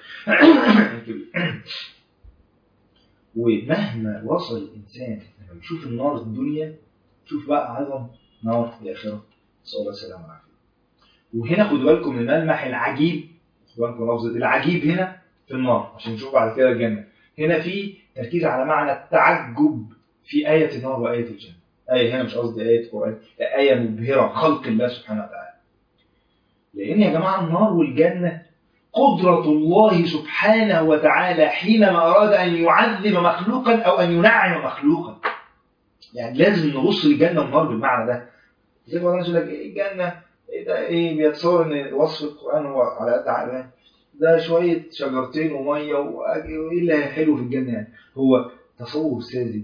ومهما وصل الإنسان لما يشوف النار الدنيا شوف بقى عظم نار الآخرة صلى الله عليه وسلم وهنا خدوا بالكم من الملمح العجيب خدوا بالكم لفظة العجيب هنا في النار عشان نشوف بعد كده الجنة هنا في تركيز على معنى التعجب في آية النار وآية الجنة آية هنا مش قصدي آية قرآن آية مبهرة خلق الله سبحانه وتعالى لأن يا جماعة النار والجنة قدرة الله سبحانه وتعالى حينما أراد أن يعذب مخلوقا أو أن ينعم مخلوقا يعني لازم نبص للجنة والنار بالمعنى ده زي ما يقول لك إيه الجنة إيه ده إيه بيتصور إن وصف القرآن هو على قد عقلنا ده شوية شجرتين ومية وإيه اللي حلو في الجنة يعني هو تصور ساذج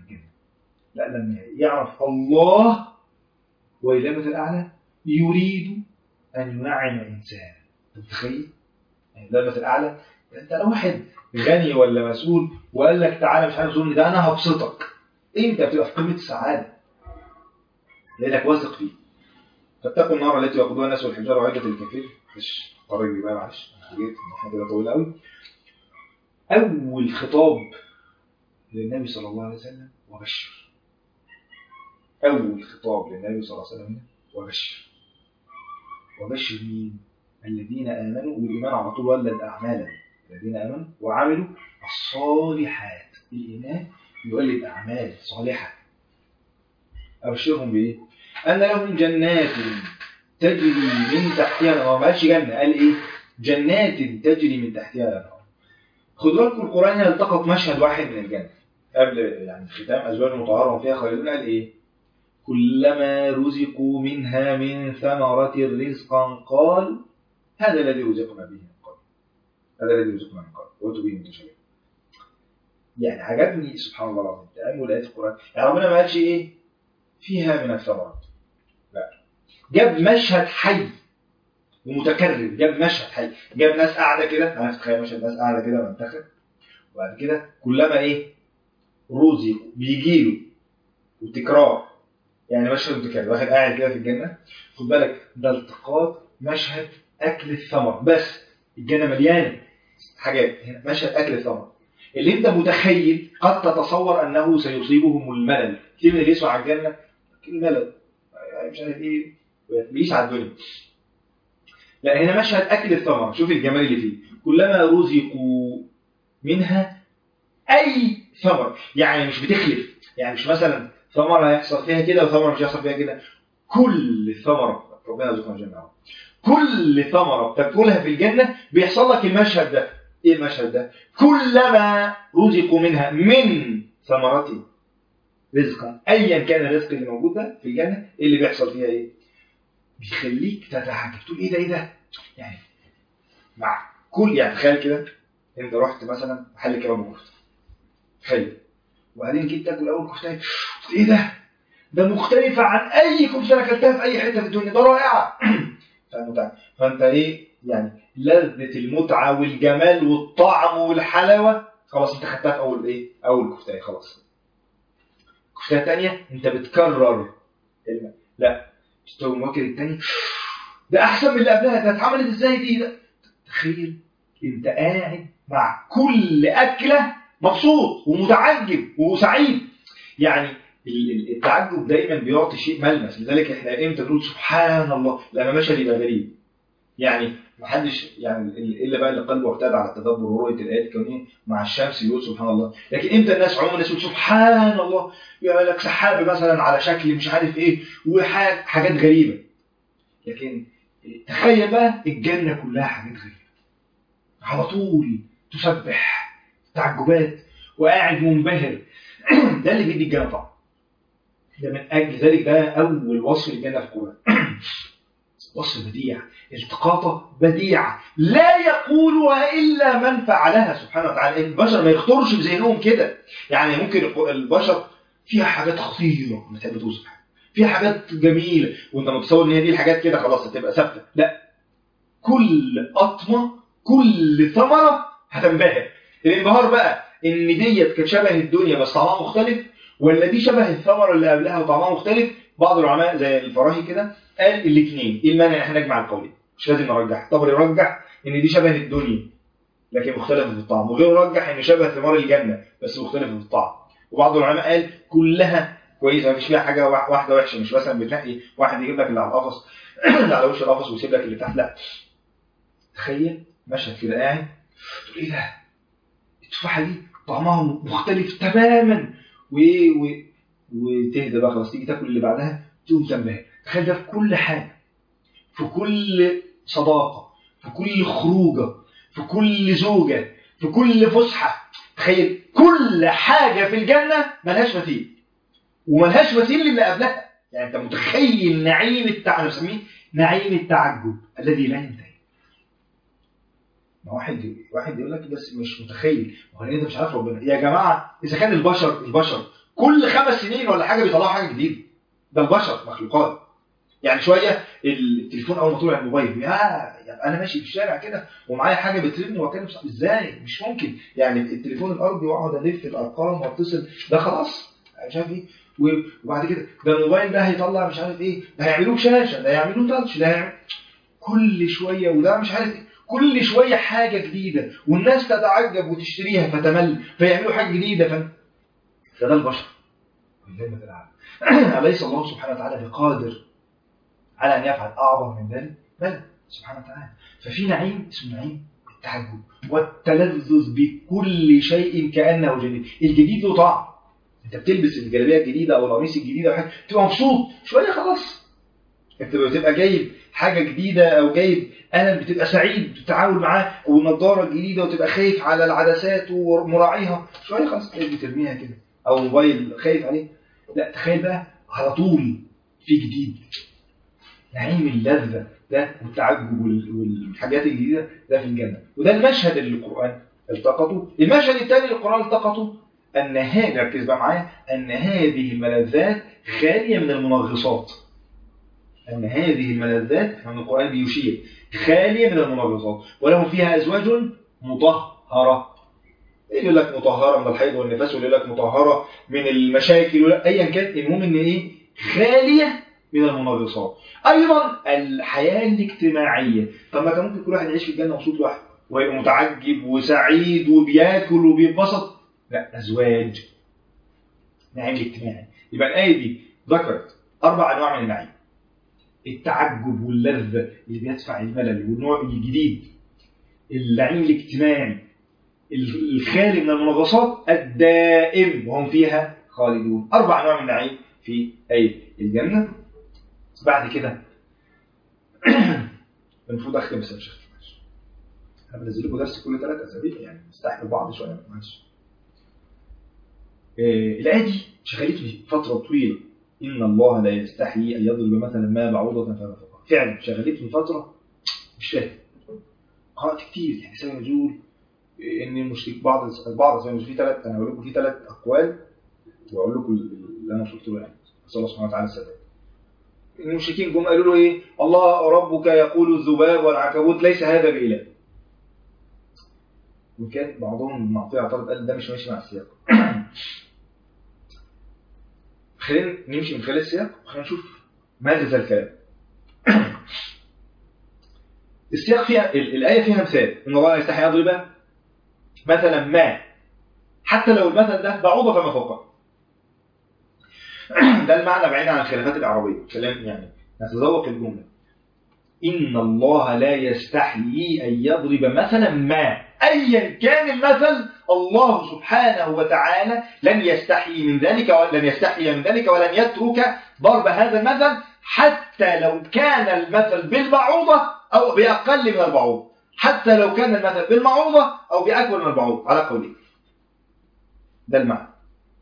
لا لما يعرف الله وإلامة الأعلى يريد أن ينعم إنسان تتخيل؟ إلامة الأعلى أنت لو واحد غني ولا مسؤول وقال لك تعالى مش عارف ظلمني ده أنا هبسطك أنت بتبقى في قمة السعادة لأنك واثق فيه فاتقوا النار التي وقودها الناس والحجارة وعدة الكافرين مش قريب بقى معلش جيت حاجة كده طويلة قوي أول خطاب للنبي صلى الله عليه وسلم وبشر أول خطاب للنبي صلى الله عليه وسلم وبشر وبشر مين؟ الذين آمنوا والإيمان على طول ولد أعمالا الذين آمنوا وعملوا الصالحات الإيمان يولد أعمال صالحة أبشرهم بإيه؟ أن لهم جنات تجري من تحتها الأنهار ما قالش جنة قال إيه؟ جنات تجري من تحتها الأنهار خدوا بالكم القرآن هنا التقط مشهد واحد من الجنة قبل يعني ختام أزواج مطهرة فيها خالدون قال إيه؟ كلما رزقوا منها من ثمرة رزقا قال هذا الذي رزقنا به من قبل هذا الذي رزقنا من قبل وأتوا به متشابه يعني عجبني سبحان الله العظيم تأمل آيات القرآن يعني ربنا ما قالش إيه فيها من الثمرات لا جاب مشهد حي ومتكرر جاب مشهد حي جاب ناس قاعدة كده أنا تخيل مشهد ناس قاعدة كده منتخب وبعد كده كلما إيه رزق بيجي له وتكرار يعني مشهد متكرر واحد قاعد كده في الجنة خد بالك ده التقاط مشهد أكل الثمر بس الجنة مليانة حاجات هنا مشهد أكل الثمر اللي انت متخيل قد تتصور انه سيصيبهم الملل كتير من اللي يسمع على الجنه الملل مش عارف ايه بيعيش على الدنيا لا هنا مشهد اكل الثمر شوف الجمال اللي فيه كلما رزقوا منها اي ثمر يعني مش بتخلف يعني مش مثلا ثمره هيحصل فيها كده وثمره مش هيحصل فيها كده كل ثمرة ربنا يرزقنا جميعا كل ثمرة بتاكلها في الجنة بيحصل لك المشهد ده ايه المشهد ده كلما رزقوا منها من ثمرة رزقا ايا كان الرزق اللي موجود ده في الجنة إيه اللي بيحصل فيها ايه بيخليك تتعجب تقول ايه ده ايه ده يعني مع كل يعني تخيل كده انت رحت مثلا محل كباب وكفته حلو وبعدين جيت تاكل اول كفته ايه ده ده مختلفة عن أي كفتة أنا أكلتها في أي حتة في الدنيا ده رائعة فالمتعة فأنت إيه يعني لذة المتعة والجمال والطعم والحلاوة خلاص أنت خدتها في أول إيه أول كفتة خلاص كفتة تانية أنت بتكرر الم- لا تقوم واكل التاني ده أحسن من اللي قبلها ده اتعملت إزاي دي ده تخيل أنت قاعد مع كل أكلة مبسوط ومتعجب وسعيد يعني ال- ال- التعجب دايما بيعطي شيء ملمس لذلك احنا امتى نقول سبحان الله لما مشهد يبقى غريب يعني محدش يعني ال- الا بقى اللي قلبه اعتاد على التدبر ورؤيه الايات الكونيه مع الشمس يقول سبحان الله لكن امتى الناس عموما الناس يقول سبحان الله يقول لك سحاب مثلا على شكل مش عارف ايه وحاجات غريبه لكن تخيل بقى الجنه كلها حاجات غريبه على طول تسبح تعجبات وقاعد منبهر ده اللي بيدي الجنه طبعا ده من أجل ذلك ده أول وصف للجنة في القرآن وصف بديع التقاطة بديعة لا يقولها إلا من فعلها سبحانه وتعالى البشر ما يخطرش في ذهنهم كده يعني ممكن البشر فيها حاجات خطيرة ما تحب توصف فيها حاجات جميلة وانت متصور ان هي دي الحاجات كده خلاص هتبقى ثابتة لا كل قطمة كل ثمرة هتنبهر الانبهار بقى ان ديت كانت شبه الدنيا بس طعمها مختلف ولا دي شبه الثمرة اللي قبلها وطعمها مختلف بعض العلماء زي الفراهي كده قال الاثنين ايه المانع احنا نجمع القولين مش لازم نرجح طب يرجح ان دي شبه الدنيا لكن مختلفة في الطعم وغير رجح ان شبه ثمار الجنة بس مختلفة في الطعم وبعض العلماء قال كلها كويسة مفيش فيها حاجة واحدة وحشة مش مثلا بتنقي واحد يجيب لك اللي على القفص اللي على وش القفص ويسيب لك اللي تحت لا تخيل مشهد كده قاعد تقول ايه ده التفاحة دي طعمها مختلف تماما وايه و... وتهدى بقى خلاص تيجي تاكل اللي بعدها تقوم تنبهر تخيل ده في كل حاجه في كل صداقه في كل خروجه في كل زوجه في كل فسحه تخيل كل حاجه في الجنه ملهاش مثيل وملهاش مثيل للي قبلها يعني انت متخيل نعيم التعجب نسميه نعيم التعجب الذي لا ينتهي ما واحد واحد يقول لك بس مش متخيل هو انت مش عارف ربنا يا جماعه اذا كان البشر البشر كل خمس سنين ولا حاجه بيطلعوا حاجه جديده ده البشر مخلوقات يعني شويه التليفون اول ما طلع الموبايل يا يعني انا ماشي في الشارع كده ومعايا حاجه بترن واتكلم ازاي مش ممكن يعني التليفون الارضي واقعد الف الارقام واتصل ده خلاص مش عارف ايه وبعد كده ده الموبايل ده هيطلع مش عارف ايه ده هيعملوه شاشه ده هيعملوه تاتش ده هيعمل كل شويه وده مش عارف ايه كل شويه حاجه جديده والناس تتعجب وتشتريها فتمل فيعملوا حاجه جديده ف... فده البشر أليس الله سبحانه وتعالى بقادر على أن يفعل أعظم من ذلك؟ بلى سبحانه وتعالى ففي نعيم اسمه نعيم التعجب والتلذذ بكل شيء كأنه جديد الجديد له طعم انت بتلبس الجلابيه الجديده او القميص الجديد او حاجه تبقى مبسوط شويه خلاص انت بتبقى جايب حاجه جديده او جايب قلم بتبقى سعيد بتتعامل معاه والنضاره الجديده وتبقى خايف على العدسات ومراعيها شويه خلاص تلاقيك بترميها كده او موبايل خايف عليه لا تخيل بقى على طول في جديد نعيم اللذة ده والتعجب والحاجات الجديدة ده في الجنة وده المشهد اللي القرآن التقطه المشهد الثاني اللي القرآن التقطه أن هذه ركز بقى معايا أن هذه الملذات خالية من المنغصات أن هذه الملذات من القرآن بيشير خالية من المنغصات ولهم فيها أزواج مطهرة اللي يقول لك مطهرة من الحيض والنفاس واللي يقول لك مطهرة من المشاكل ولا أيا كان المهم إن إيه خالية من المنغصات أيضا الحياة الاجتماعية طب ما كان ممكن كل واحد يعيش في الجنة مبسوط لوحده ويبقى متعجب وسعيد وبياكل وبيتبسط لا أزواج نعيم اجتماعي يبقى الآية دي ذكرت أربع أنواع من النعيم التعجب واللذة اللي بيدفع الملل والنوع الجديد النعيم الاجتماعي الخالي من المنغصات الدائم وهم فيها خالدون أربع أنواع من النعيم في آية الجنة بس بعد كده المفروض اختم بس يا شيخ معلش انا بنزل لكم درس كل ثلاث اسابيع يعني نستحمل بعض شويه معلش إيه، الآية دي شغلتني فترة طويلة إن الله لا يستحيي أن يضرب مثلا ما بعوضة فما فوقها فعلا شغلتني فترة مش فاهم قرأت كتير يعني سبب نزول إن المشرك بعض بعض سبب نزول في ثلاث أنا هقول لكم في ثلاث أقوال وأقول لكم اللي أنا وصلت له يعني نسأل الله سبحانه وتعالى السداد المشركين جم قالوا له إيه الله ربك يقول الذباب والعنكبوت ليس هذا بإله وكان بعضهم معطيه اعترض قال ده مش ماشي مع السياق خلينا نمشي من خلال السياق وخلينا نشوف ماذا الكلام السياق فيها ال- الآية فيها مثال إن الله لا يستحي يضرب مثلا ما حتى لو المثل ده بعوضة فما فوقها ده المعنى بعيد عن الخلافات العربية كلام يعني نتذوق الجملة إن الله لا يستحيي أن يضرب مثلا ما أيا كان المثل الله سبحانه وتعالى لن يستحيي من ذلك ولن يستحيي من ذلك ولن يترك ضرب هذا المثل حتى لو كان المثل بالبعوضة أو بأقل من البعوضة حتى لو كان المثل بالمعوضة أو بأكبر من البعوضة على قولي ده المعنى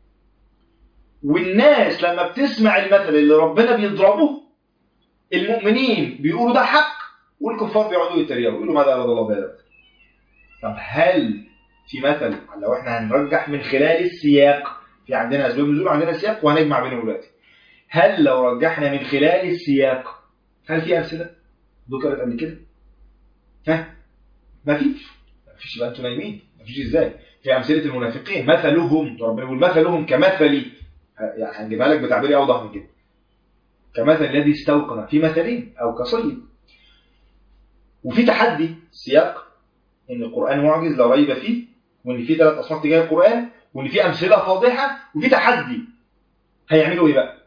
والناس لما بتسمع المثل اللي ربنا بيضربه المؤمنين بيقولوا ده حق والكفار بيقعدوا يتريقوا يقولوا ماذا أراد الله بهذا طب هل في مثل لو احنا هنرجح من خلال السياق في عندنا اسباب نزول وعندنا سياق وهنجمع بينهم دلوقتي هل لو رجحنا من خلال السياق هل في امثله ذكرت قبل كده؟ ها؟ ما فيش ما فيش يبقى انتوا نايمين ما فيش ازاي؟ في امثله المنافقين مثلهم ربنا يقول مثلهم كمثلي يعني هنجيبها لك بتعبير اوضح من كده كمثل الذي استوقد في مثلين او كصيد وفي تحدي سياق ان القران معجز لا ريب فيه وان في ثلاث اصناف تجاه القران وان في امثله فاضحه وفي تحدي هيعملوا ايه بقى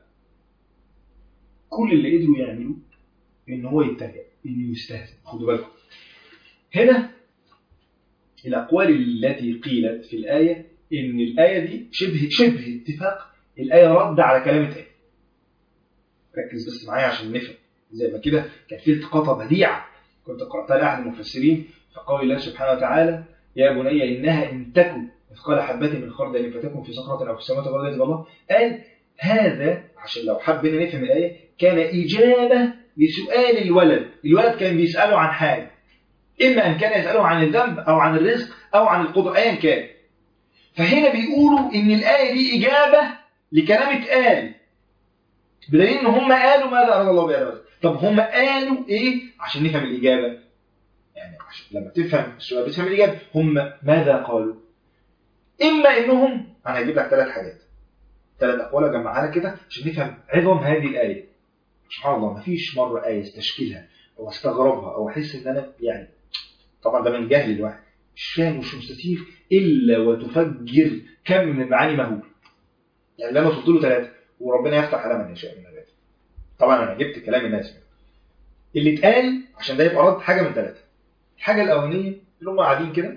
كل اللي قدروا يعملوه ان هو يتريق انه يستهزئ خدوا بالكم هنا الاقوال التي قيلت في الايه ان الايه دي شبه شبه اتفاق الايه رد على كلام اتقال ركز بس معايا عشان نفهم زي ما كده كان في التقاطه بديعه كنت قراتها لاحد المفسرين فقول الله سبحانه وتعالى يا بني انها ان تكن مثقال حبه من خردل فتكن في صخره او في السماوات والارض يعز الله قال هذا عشان لو حبينا نفهم الايه كان اجابه لسؤال الولد الولد كان بيساله عن حاجه اما ان كان يساله عن الذنب او عن الرزق او عن القدره ايا كان فهنا بيقولوا ان الايه دي اجابه لكلام اتقال بدليل ان هم قالوا ماذا اراد الله بهذا طب هم قالوا ايه عشان نفهم الاجابه يعني عشان لما تفهم السؤال بتفهم الاجابه هم ماذا قالوا اما انهم انا هجيب لك ثلاث حاجات ثلاث اقوال اجمعها لك كده عشان نفهم عظم هذه الايه سبحان الله ما فيش مره ايه استشكلها او استغربها او احس ان انا يعني طبعا ده من جهل الواحد مش فاهم ومش مستثير الا وتفجر كم من المعاني مهول يعني اللي انا وصلت له ثلاثه وربنا يفتح على من يشاء من عباده طبعا انا جبت كلام الناس اللي اتقال عشان ده يبقى رد حاجه من ثلاثه الحاجه الاولانيه اللي هم قاعدين كده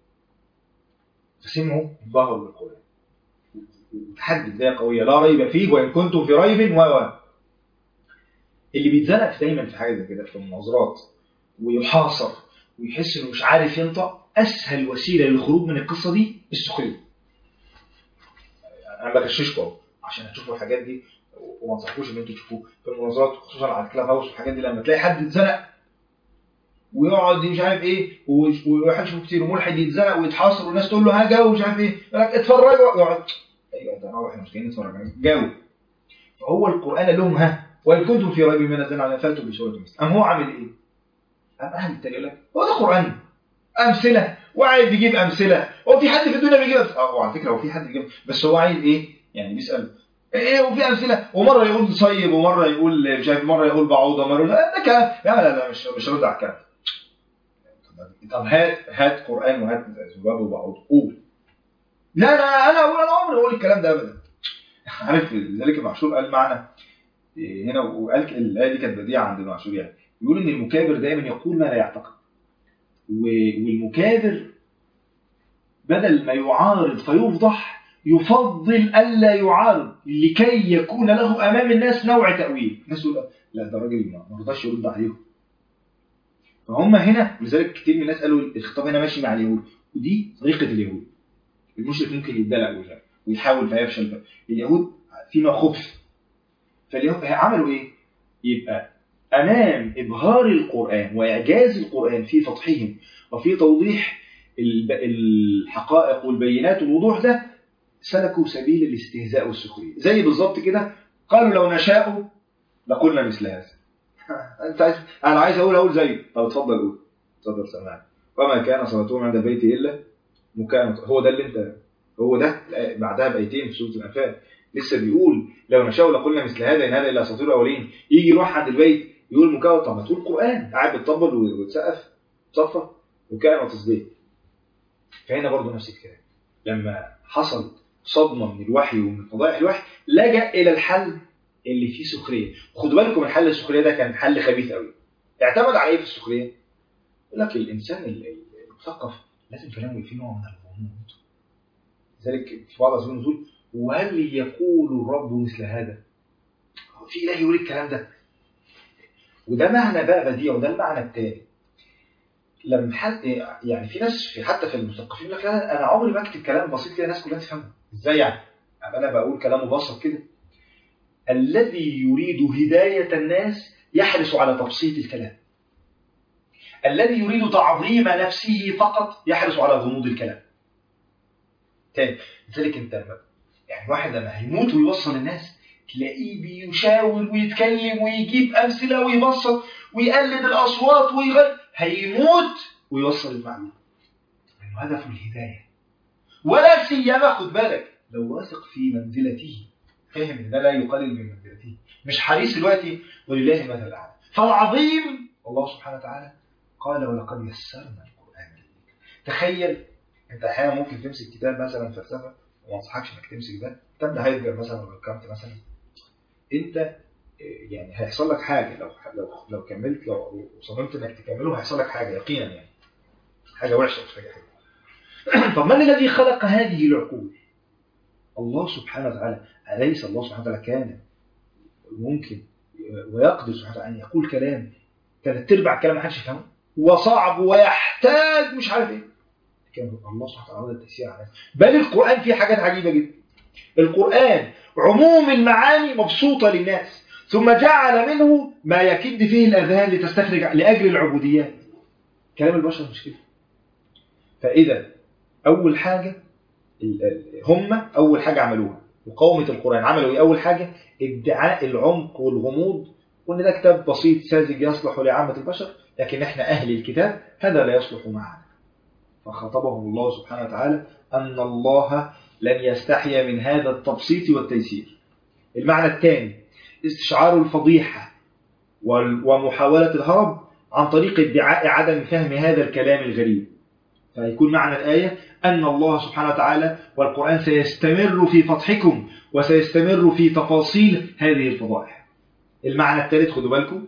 فسمعوا ظهروا بالقران وتحدي بدايه قويه لا ريب فيه وان كنتم في ريب و و اللي بيتزنق دايما في حاجه زي كده في المناظرات ويحاصر ويحس انه مش عارف ينطق اسهل وسيله للخروج من القصه دي السخريه انا بغششكم اهو عشان هتشوفوا الحاجات دي وما انصحكوش ان انتوا تشوفوه في المناظرات خصوصا على الكلاب هاوس والحاجات دي لما تلاقي حد اتزنق ويقعد مش عارف ايه وواحد يشوفه كتير وملحد يتزنق ويتحاصر والناس تقول له ها جاوب مش عارف ايه يقول لك اتفرجوا يقعد ايوه ده هو احنا مش جايين نتفرج جاوب فهو القران قال لهم ها وان كنتم في ريب من الزنا على فاتوا بسوره مثل ام هو عامل ايه؟ قام اهل التاني يقول لك هو ده قران امثله وعايز يجيب امثله هو في حد في الدنيا بيجيب امثله اه وعلى فكره هو في حد بيجيب بس هو عايز ايه؟ يعني بيسال ايه وفي امثله ومره يقول صيب ومره يقول مش عارف مره يقول بعوضه مره لا ده كلام لا لا لا مش مش رد على الكلام طب هات هات قران وهات ذباب وبعوض قول لا لا انا اقول انا عمري اقول الكلام ده ابدا عارف لذلك المعشور قال معنى هنا وقال الايه دي كانت بديعه عند المعشور يعني يقول ان المكابر دايما يقول ما لا يعتقد والمكابر بدل ما يعارض فيفضح يفضل ألا يعارض لكي يكون له أمام الناس نوع تأويل الناس تقول لا ده راجل ما ما رضاش يرد عليهم فهم هنا لذلك كتير من الناس قالوا الخطاب هنا ماشي مع اليهود ودي طريقة اليهود المشرك ممكن يدلع ويلا- ويحاول فيفشل بقى. اليهود في نوع خبث فاليهود عملوا ايه؟ يبقى امام ابهار القران واعجاز القران في فتحهم وفي توضيح الب- الحقائق والبينات والوضوح ده سلكوا سبيل الاستهزاء والسخريه زي بالظبط كده قالوا لو نشاء لقلنا مثل هذا انت عايز انا عايز اقول اقول زيه طب اتفضل قول اتفضل سامعني وما كان صلاتهم عند البيت الا مكان هو ده اللي انت هو ده الآية- بعدها بايتين في سوره الانفال لسه بيقول لو نشاء لقلنا مثل هذا ان هذا الا اساطير الاولين يجي يروح عند البيت يقول مكان طب ما تقول قران قاعد بتطبل وتسقف تصفى مكان وتصديق فهنا برضه نفس الكلام لما حصل صدمه من الوحي ومن فضائح الوحي لجا الى الحل اللي فيه سخريه خدوا بالكم الحل السخريه ده كان حل خبيث قوي اعتمد على ايه في السخريه يقول لك الانسان المثقف لازم كلامه فيه نوع من الغموض لذلك في بعض اسباب النزول وهل يقول الرب مثل هذا هو في اله يقول الكلام ده وده معنى بقى بديع وده المعنى التاني لما حد يعني في ناس في حتى في المثقفين يقول لك لا انا عمري ما اكتب كلام بسيط كده الناس كلها تفهمه ازاي يعني؟ يعني انا بقول كلام مبسط كده الذي يريد هداية الناس يحرص على تبسيط الكلام الذي يريد تعظيم نفسه فقط يحرص على غموض الكلام تاني لذلك انت لما- يعني واحد لما هيموت ويوصل الناس تلاقيه بيشاور ويتكلم ويجيب امثله ويبسط ويقلد الاصوات ويغير هيموت ويوصل المعنى لانه هدفه الهدايه ولا سيما خد بالك لو واثق في منزلته فاهم ان ده لا يقلل من منزلته مش حريص دلوقتي ولله المثل الاعلى فالعظيم الله سبحانه وتعالى قال ولقد يسرنا القران للذكر تخيل انت احيانا ممكن تمسك كتاب مثلا فلسفه وما انصحكش انك تمسك ده كتاب ده هايدجر مثلا ولا كانت مثلا انت اه، يعني هيحصل لك حاجه لو لو لو كملت لو صممت انك تكمله هيحصل لك حاجه يقينا يعني حاجه وحشه مش حاجه حلوه طب من الذي خلق هذه العقول؟ الله سبحانه وتعالى أليس الله سبحانه وتعالى كان ممكن ويقدر سبحانه وتعالى أن يقول كلام ثلاث أرباع الكلام ما حدش يفهمه وصعب ويحتاج مش عارف إيه كان الله سبحانه وتعالى أراد التيسير على الناس. بل القرآن فيه حاجات عجيبة جدا القرآن عموم المعاني مبسوطة للناس ثم جعل منه ما يكد فيه الأذهان لتستخرج لأجل العبوديات كلام البشر مش كده فإذا أول حاجة ال- ال- هم أول حاجة عملوها مقاومة القرآن عملوا إيه أول حاجة ادعاء العمق والغموض وإن ده كتاب بسيط ساذج يصلح لعامة البشر لكن إحنا أهل الكتاب هذا لا يصلح معنا فخاطبهم الله سبحانه وتعالى أن الله لن يستحي من هذا التبسيط والتيسير المعنى الثاني استشعار الفضيحة وال- ومحاولة الهرب عن طريق ادعاء عدم فهم هذا الكلام الغريب فيكون معنى الآية أن الله سبحانه وتعالى والقرآن سيستمر في فتحكم وسيستمر في تفاصيل هذه الفضائح المعنى الثالث خدوا بالكم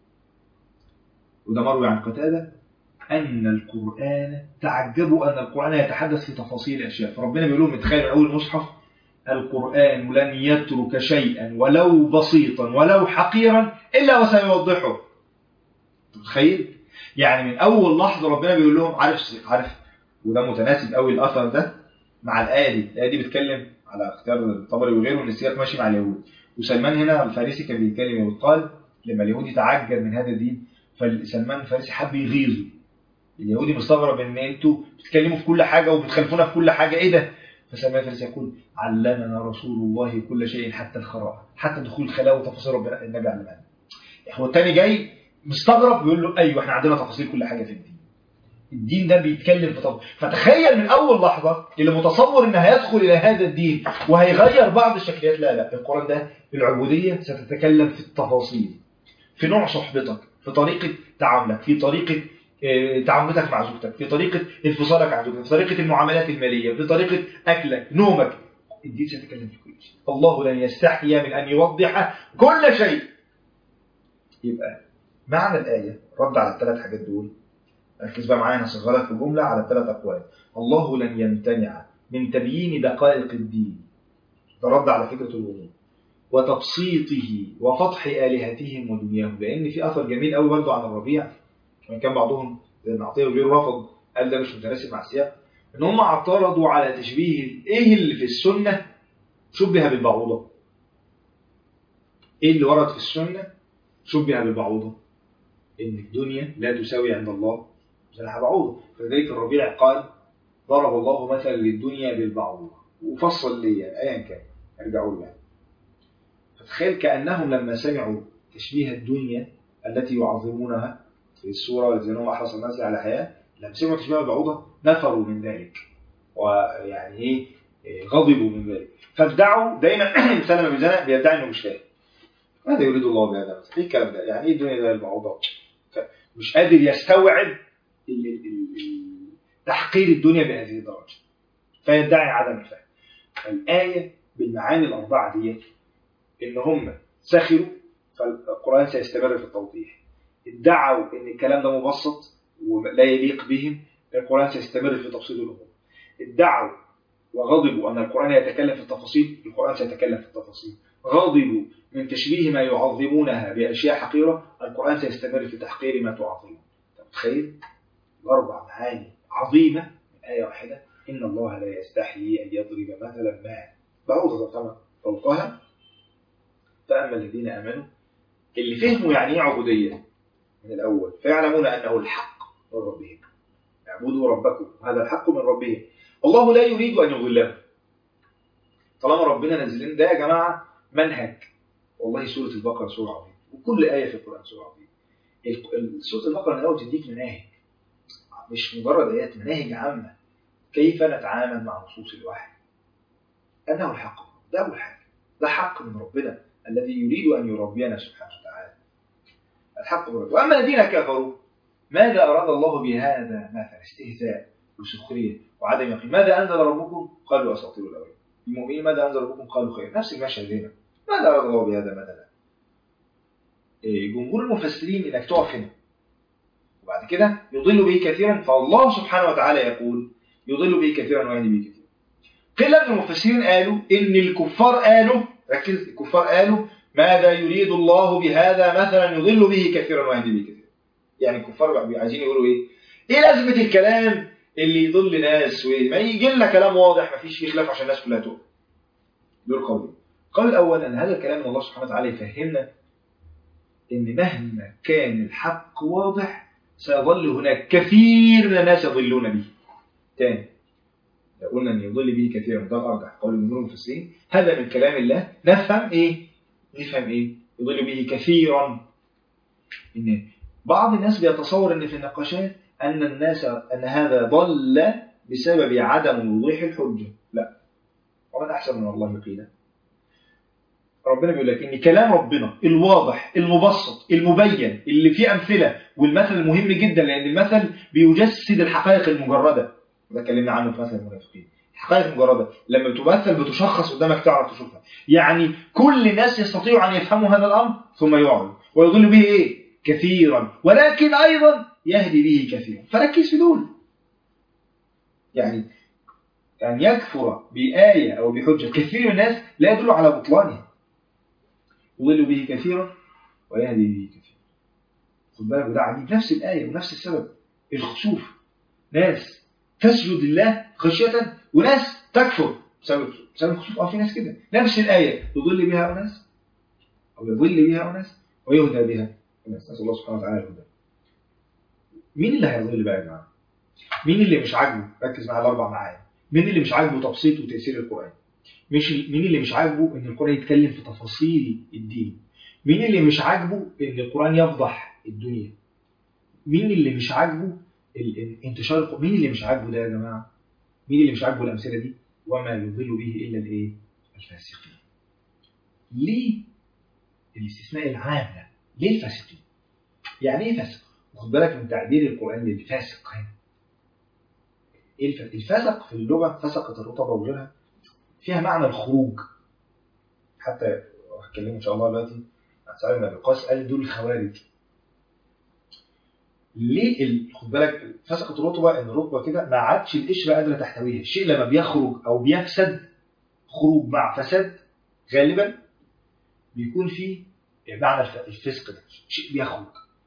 وده مروي عن قتادة أن القرآن تعجبوا أن القرآن يتحدث في تفاصيل أشياء فربنا بيقول لهم تخيل من أول مصحف القرآن لن يترك شيئا ولو بسيطا ولو حقيرا إلا وسيوضحه تخيل يعني من أول لحظة ربنا بيقول لهم عارف عارف وده متناسب قوي الأثر ده مع الآية دي الآية دي بتتكلم على اختيار الطبري وغيره ان السياق ماشي مع اليهود وسلمان هنا الفارسي كان بيتكلم وقال لما اليهود يتعجب من هذا الدين فسلمان الفارسي حب يغيظه اليهودي مستغرب ان انتوا بتتكلموا في كل حاجه وبتخالفونا في كل حاجه ايه ده؟ فسلمان الفارسي يقول علمنا رسول الله كل شيء حتى الخراء حتى دخول الخلاء وتفاصيل ربنا النبي علمنا هو التاني جاي مستغرب بيقول له ايوه احنا عندنا تفاصيل كل حاجه في الدين الدين ده بيتكلم في طب فتخيل من اول لحظه اللي متصور ان هيدخل الى هذا الدين وهيغير بعض الشكليات لا لا القران ده العبوديه ستتكلم في التفاصيل في نوع صحبتك في طريقه تعاملك في طريقه آه، تعاملاتك مع زوجتك في طريقه انفصالك عن زوجتك في طريقه المعاملات الماليه في طريقه اكلك نومك الدين سيتكلم في كل شيء الله لن يستحيا من ان يوضح كل شيء يبقى معنى الايه رد على الثلاث حاجات دول ركز بقى معايا انا هصغرها في جمله على الثلاث اقوال الله لن يمتنع من تبيين دقائق الدين ده رد على فكرة الوضوء وتبسيطه وفتح آلهتهم ودنياهم لأن في أثر جميل قوي برضه عن الربيع وإن كان بعضهم زي ابن عطية وغيره رفض قال ده مش متناسب مع السياق إن هم اعترضوا على تشبيه إيه اللي في السنة شبه بالبعوضة إيه اللي ورد في السنة شبه بالبعوضة إن الدنيا لا تساوي عند الله جناح بعوضة فلذلك الربيع قال ضرب الله مثلا للدنيا بالبعوضة وفصل لي أيا كان ارجعوا له فتخيل كأنهم لما سمعوا تشبيه الدنيا التي يعظمونها في السورة والتي هم أحرص الناس على حياة لما سمعوا تشبيه البعوضة نفروا من ذلك ويعني إيه غضبوا من ذلك فابدعوا دايما الإنسان لما بيزنق بيدعي إنه مش فاهم ماذا يريد الله بهذا مثلا؟ ايه الكلام ده؟ يعني ايه الدنيا ده البعوضة؟ مش قادر يستوعب تحقير الدنيا بهذه الدرجة فيدعي عدم الفهم الآية بالمعاني الأربعة دي إن هم سخروا فالقرآن سيستمر في التوضيح ادعوا إن الكلام ده مبسط ولا يليق بهم القرآن سيستمر في تفصيل الأمور ادعوا وغضبوا أن القرآن يتكلم في التفاصيل القرآن سيتكلم في التفاصيل غضبوا من تشبيه ما يعظمونها بأشياء حقيرة القرآن سيستمر في تحقير ما تعظمون تخيل الأربع معاني عظيمة من آية واحدة إن الله لا يستحيي أن يضرب مثلا ما بعوضة فما فوقها فأما الذين آمنوا اللي فهموا يعني ايه عبودية من الأول فيعلمون أنه الحق من ربهم اعبدوا ربكم هذا الحق من ربهم الله لا يريد أن يضلهم طالما ربنا نزل لنا ده يا جماعة منهج والله سورة البقرة سورة عظيمة وكل آية في القرآن سورة عظيمة سورة البقرة من الأول تديك مناهج مش مجرد آيات مناهج عامة كيف نتعامل مع نصوص الوحي أنه الحق ده أول حاجة ده حق من ربنا الذي يريد أن يربينا سبحانه وتعالى الحق من ربنا وأما الذين كفروا ماذا أراد الله بهذا مثلا استهزاء وسخرية وعدم يقين ماذا أنزل ربكم قالوا أساطير الأولين المؤمنين ماذا أنزل ربكم قالوا خير نفس المشهد هنا ماذا أراد الله بهذا مثلا جمهور المفسرين إنك تقف هنا وبعد كده يضل به كثيرا فالله سبحانه وتعالى يقول يضل به كثيرا ويهدي به كثيرا قلة من المفسرين قالوا إن الكفار قالوا ركز الكفار قالوا ماذا يريد الله بهذا مثلا يضل به كثيرا ويهدي به كثيرا يعني الكفار بقى عايزين يقولوا إيه إيه لازمة الكلام اللي يضل ناس وما يجي لنا كلام واضح ما فيش فيه خلاف عشان الناس كلها تؤمن دول قولين القول الأول أن هذا الكلام من الله سبحانه وتعالى يفهمنا إن مهما كان الحق واضح سيظل هناك كثير من الناس يضلون به تاني لو قلنا أن يضل به كثيرا ده الأرجح قول جمهور المفسرين هذا من كلام الله نفهم إيه نفهم إيه يضل به كثيرا إن بعض الناس بيتصور أن في النقاشات أن الناس أن هذا ضل بسبب عدم وضوح الحجة لا ومن أحسن من الله قيلا ربنا بيقول لك ان كلام ربنا الواضح المبسط المبين اللي فيه امثله والمثل المهم جدا لان المثل بيجسد الحقائق المجرده ده اتكلمنا عنه في مثل المنافقين الحقائق المجرده لما بتمثل بتشخص قدامك تعرف تشوفها يعني كل الناس يستطيعوا ان يفهموا هذا الامر ثم يعرض ويضل به ايه كثيرا ولكن ايضا يهدي به كثيرا فركز في دول يعني أن يكفر بآية أو بحجة كثير من الناس لا يدل على بطلانها يضل به كثيرا ويهدي به كثيرا خد بالك وده عجيب نفس الآية ونفس السبب الخسوف ناس تسجد لله خشية وناس تكفر بسبب بسبب الخسوف اه في ناس كده نفس الآية يضل بها أناس أو يضل بها أناس ويهدى بها أناس نسأل الله سبحانه وتعالى الهدى مين اللي هيضل بقى يا جماعة؟ مين اللي مش عاجبه؟ ركز معايا الأربع معاني مين اللي مش عاجبه تبسيط وتأثير القرآن؟ مش مين اللي مش عاجبه ان القرآن يتكلم في تفاصيل الدين مين اللي مش عاجبه ان القرآن يفضح الدنيا مين اللي مش عاجبه انتشار القرآن مين اللي مش عاجبه ده يا جماعة مين اللي مش عاجبه الأمثلة دي وما يضل به إلا الايه الفاسقين ليه الاستثناء العام ده ليه الفاسقين يعني ايه فاسق خد بالك من تعبير القرآن للفاسق هنا الفسق في اللغة فسقت الرطبة وغيرها فيها معنى الخروج حتى هتكلم ان شاء الله دلوقتي عن سعيد بن ابي وقاص قال دول الخوارج ليه ال- خد بالك فسقت الرطبه ان الرطبه كده ما عادش القشره قادره تحتويها الشيء لما بيخرج او بيفسد خروج مع فساد غالبا بيكون فيه معنى الف- الفسق ده شيء بيخرج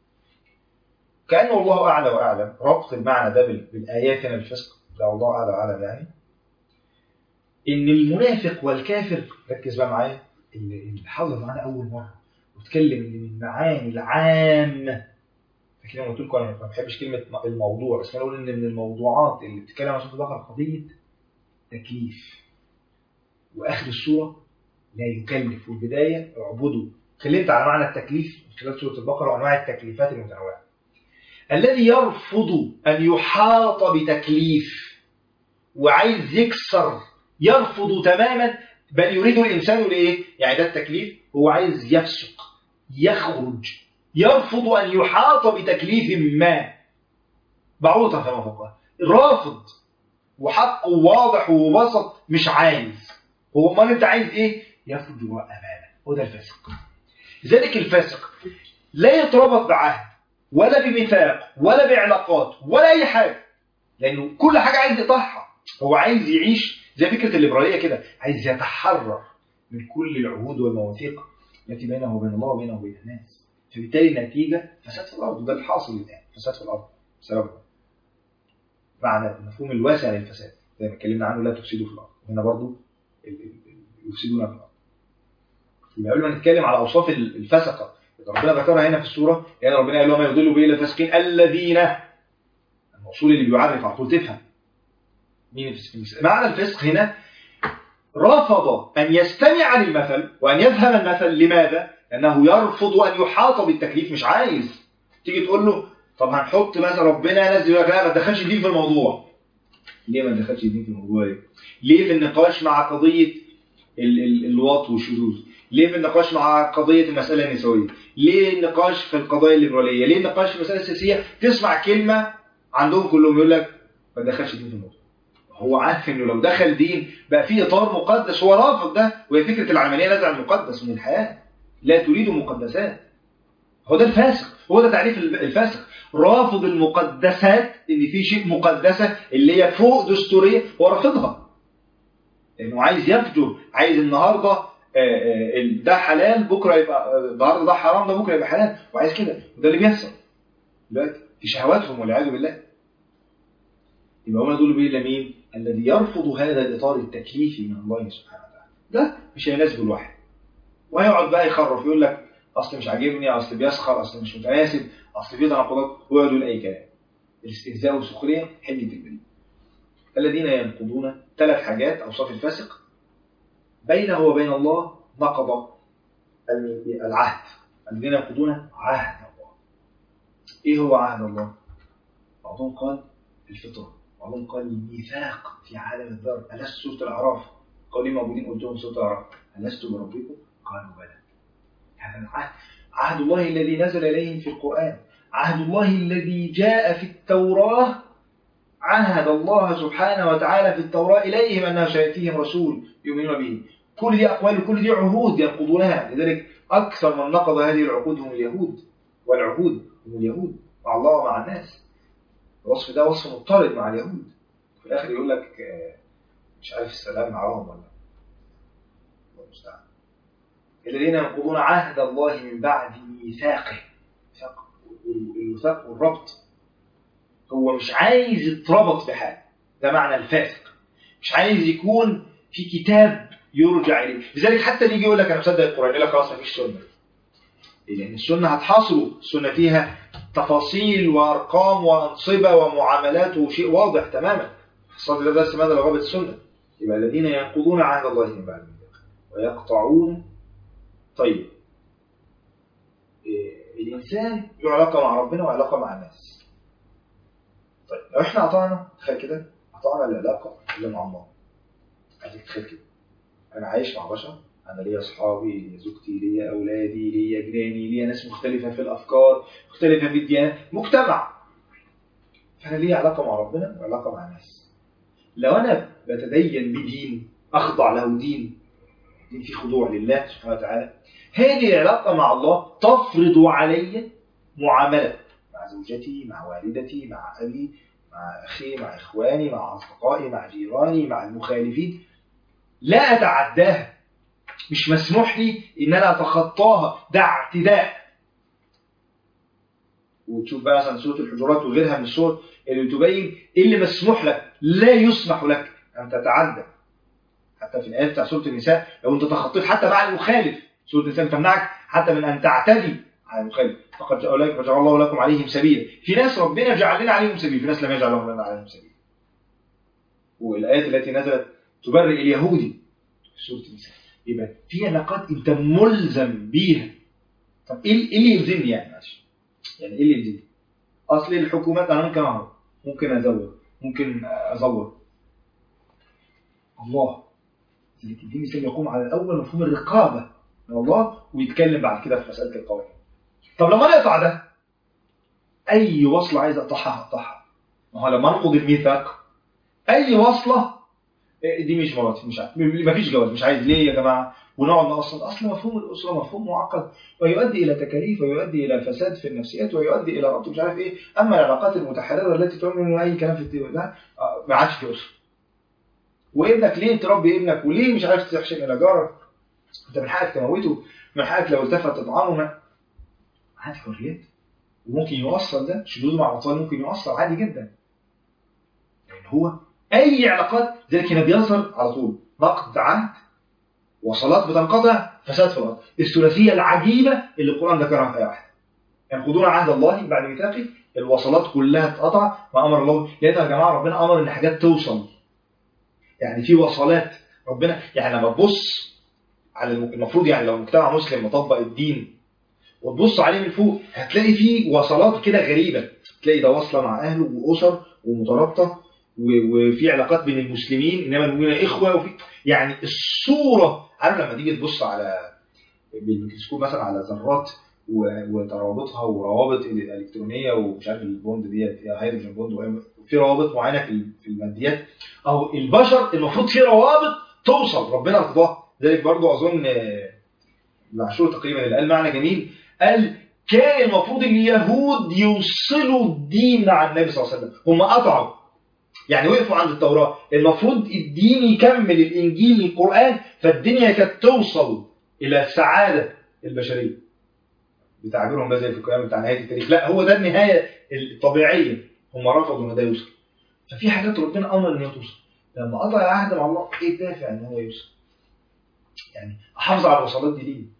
كانه الله اعلى واعلم ربط المعنى ده بال- بالايات هنا بالفسق ده الله اعلى واعلم يعني ان المنافق والكافر ركز بقى معايا اللي اللي حضر معانا اول مره واتكلم ان من المعاني العامه فاكرين لما قلت لكم انا ما بحبش كلمه م- الموضوع بس انا اقول ان من الموضوعات اللي بتتكلم عن سوره البقره قضيه تكليف واخر السوره لا يكلف والبدايه اعبدوا اتكلمت على معنى التكليف من خلال سوره البقره وانواع التكليفات المتنوعه الذي يرفض ان يحاط بتكليف وعايز يكسر يرفض تماما بل يريد الانسان لايه؟ يعني ده التكليف هو عايز يفسق يخرج يرفض ان يحاط بتكليف ما بعوضة فما فوقها رافض وحقه واضح ووسط مش عايز هو امال انت عايز ايه؟ يفجر امامه وده الفاسق لذلك الفاسق لا يتربط بعهد ولا بميثاق ولا بعلاقات ولا اي حاجه لانه كل حاجه عايز يقطعها هو عايز يعيش زي فكره الليبراليه كده عايز يتحرر من كل العهود والمواثيق التي بينه وبين الله وبينه وبين الناس فبالتالي النتيجه فساد في الارض وده الحاصل الان فساد في الارض بسبب معنى المفهوم الواسع للفساد زي ما اتكلمنا عنه لا تفسدوا في الارض هنا برضو ال- ال- ال- يفسدون في الارض يبقى قبل ما نتكلم على اوصاف ال- الفسقه اللي ربنا ذكرها هنا في السوره يعني ربنا قال لهم ما يضل به الا الفاسقين الذين الموصول اللي بيعرف على طول تفهم مين الفسق معنى الفسق هنا رفض ان يستمع للمثل وان يفهم المثل لماذا؟ لانه يرفض ان يحاط بالتكليف مش عايز تيجي تقول له طب هنحط مثلا ربنا نزل يقول لك لا ما تدخلش الدين في الموضوع ليه ما تدخلش الدين في الموضوع ليه؟ ليه في النقاش مع قضيه ال- ال- اللواط والشذوذ؟ ليه في النقاش مع قضيه المساله النسويه؟ ليه النقاش في القضايا الليبراليه؟ ليه النقاش في المساله السياسيه؟ تسمع كلمه عندهم كلهم يقول لك ما تدخلش الدين في الموضوع. هو عارف انه لو دخل دين بقى في اطار مقدس هو رافض ده وهي فكره العلمانيه نزع المقدس من الحياه لا تريد مقدسات هو ده الفاسق هو ده تعريف الفاسق رافض المقدسات ان في شيء مقدسه اللي هي فوق دستوريه هو رافضها لانه عايز يفجر عايز النهارده آه، آه، ده حلال بكره يبقى آه، النهارده ده حرام ده بكره يبقى حلال وعايز كده وده اللي بيحصل دلوقتي في شهواتهم والعياذ بالله يبقى هم دول بيه لمين؟ الذي يرفض هذا الاطار التكليفي من الله سبحانه وتعالى ده مش هيناسبه الواحد وهيقعد بقى يخرف يقول لك اصل مش عاجبني اصل بيسخر اصل مش متناسب اصل في تناقضات ويقعد يقول اي كلام الاستهزاء والسخريه حجه البريء الذين ينقضون ثلاث حاجات اوصاف الفاسق بينه وبين الله نقض العهد الذين ينقضون عهد الله ايه هو عهد الله بعضهم قال الفطره بعضهم قال الميثاق في عالم الذر ألست سورة الأعراف قالوا لي موجودين قلت لهم سورة الأعراف ألست بربكم قالوا بلى هذا العهد عهد الله الذي نزل إليهم في القرآن عهد الله الذي جاء في التوراة عهد الله سبحانه وتعالى في التوراة إليهم أنه سيأتيهم رسول يؤمنون به كل دي أقوال وكل دي عهود ينقضونها لذلك أكثر من نقض هذه العقود هم اليهود والعهود هم اليهود مع الله ومع الناس الوصف ده وصف مضطرد مع اليهود في الآخر يقول لك آه، مش عارف السلام معاهم ولا الله المستعان الذين ينقضون عهد الله من بعد ميثاقه ميثاق الميثاق والربط هو مش عايز يتربط بحاجه ده معنى الفاسق مش عايز يكون في كتاب يرجع اليه لذلك حتى اللي يجي يقول لك انا مصدق القران يقول لك خلاص مفيش سنه لان السنه هتحاصره السنه فيها تفاصيل وارقام وانصبه ومعاملات وشيء واضح تماما الصدر ده بس ماذا لغابه السنه يبقى الذين ينقضون عهد الله من بعد ميثاقه ويقطعون طيب إيه، الانسان له علاقه مع ربنا وعلاقه مع الناس طيب لو احنا قطعنا تخيل كده قطعنا العلاقه اللي مع الله عايزك تخيل كده انا عايش مع بشر انا ليا اصحابي ليا زوجتي ليا اولادي ليا جيراني ليا ناس مختلفه في الافكار مختلفه في الديانات مجتمع فانا ليا علاقه مع ربنا وعلاقه مع الناس لو انا بتدين بدين اخضع له دين دين فيه خضوع لله سبحانه وتعالى هذه العلاقه مع الله تفرض علي معامله مع زوجتي مع والدتي مع أبي مع أخي مع إخواني مع أصدقائي مع جيراني مع المخالفين لا أتعداها مش مسموح لي إن أنا أتخطاها ده اعتداء وتشوف بقى مثلا سورة الحجرات وغيرها من السور اللي تبين إيه اللي مسموح لك لا يسمح لك أن تتعدى حتى في الآيات بتاع سورة النساء لو أنت تخطيت حتى مع المخالف سورة النساء تمنعك حتى من أن تعتدي على المخالف فقد جعل لكم فجعل الله لكم عليهم سبيلا في ناس ربنا جعل لنا عليهم سبيل في ناس لم يجعل لهم لنا عليهم سبيل والآيات التي نزلت تبرئ اليهودي في سورة النساء يبقى في علاقات أنت ملزم بيها طب إيه إيه اللي يلزمني يعني معلش يعني إيه اللي يلزمني أصل الحكومات أنا ممكن أعرف ممكن أزور ممكن أزور الله اللي الدين الإسلامي يقوم على الأول مفهوم الرقابة من الله ويتكلم بعد كده في مسألة القوانين طب لما نقطع ده أي وصلة عايز أقطعها هقطعها ما هو لما ننقض الميثاق أي وصلة إيه دي مش مراتي مش عارف مفيش جواز مش عايز ليه يا جماعة ونقعد نقصد أصل مفهوم الأسرة مفهوم معقد ويؤدي إلى تكاليف ويؤدي إلى فساد في النفسيات ويؤدي إلى ربط مش عارف إيه أما العلاقات المتحررة التي تعمل أي كلام في الدين ده آه، ما عادش في أسرة وابنك ليه تربي ابنك وليه مش عارف تحشم إلى جارك أنت من حقك تموته من حقك لو التفت تطعنه ما عادي حريات وممكن يوصل ده شذوذ مع الأطفال ممكن يوصل عادي جدا لأن هو أي علاقات زي كده بيظهر على طول نقد عهد وصلات بتنقطع فساد في الأرض الثلاثية العجيبة اللي القرآن ذكرها في آية واحدة ينقضون عهد الله بعد ميثاقه الوصلات كلها اتقطع ما أمر الله لأن يا جماعة ربنا أمر إن حاجات توصل يعني في وصلات ربنا يعني لما تبص على الم- المفروض يعني لو مجتمع مسلم مطبق الدين وتبص عليه من فوق هتلاقي فيه وصلات كده غريبة تلاقي ده واصلة مع أهله وأسر ومترابطة و- وفي علاقات بين المسلمين إنما المؤمنين إخوة وفي يعني الصورة عارف لما تيجي تبص على بالميكروسكوب مثلا على ذرات و- وترابطها وروابط الالكترونيه ومش عارف البوند ديت هي هيدروجين بوند وفي روابط معينه في ال- في الماديات او البشر المفروض في روابط توصل ربنا رضاها ذلك برضو اظن آه، معشور تقريبا اللي قال معنى جميل قال كان المفروض اليهود يوصلوا الدين مع النبي صلى الله عليه وسلم هم قطعوا يعني وقفوا عند التوراة المفروض الدين يكمل الإنجيل القرآن فالدنيا كانت توصل إلى السعادة البشرية بتعبيرهم بقى زي في الكلام بتاع نهاية التاريخ لا هو ده النهاية الطبيعية هم رفضوا إن ده يوصل ففي حاجات ربنا أمر إن هي توصل لما قطع العهد مع الله إيه الدافع إن هو يوصل يعني أحافظ على الوصلات دي ليه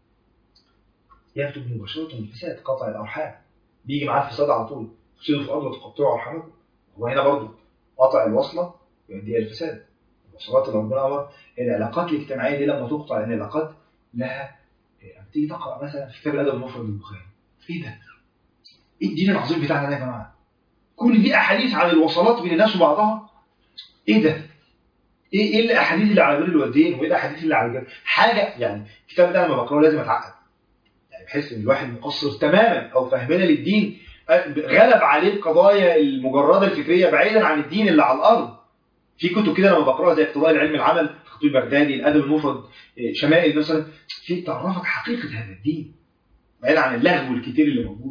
يكتب مباشرة الفساد قطع الأرحام بيجي معاه الفساد على طول تفسدوا في الأرض وتقطعوا أرحامكم هو هنا برضه قطع الوصلة يؤدي إلى الفساد الوصلات اللي ربنا أمر العلاقات الاجتماعية دي لما تقطع لأن العلاقات لها لما تيجي تقرأ مثلا في كتاب الأدب المفرد للبخاري إيه ده؟ إيه الدين العظيم بتاعنا ده يا جماعة؟ كل دي أحاديث عن الوصلات بين الناس وبعضها إيه ده؟ إيه إيه الأحاديث اللي على بر الوالدين وإيه الأحاديث اللي على الجنة؟ حاجة يعني الكتاب ده لما بقرأه لازم أتعقد يعني بحس إن الواحد مقصر تماما أو فهمنا للدين غلب عليه القضايا المجردة الفكرية بعيدا عن الدين اللي على الأرض في كتب كده لما بقراها زي اقتضاء العلم العمل خطيب بغدادي الادب المفرد إيه، شمائل مثلا في تعرفك حقيقه هذا الدين بعيد عن اللغو الكتير اللي موجود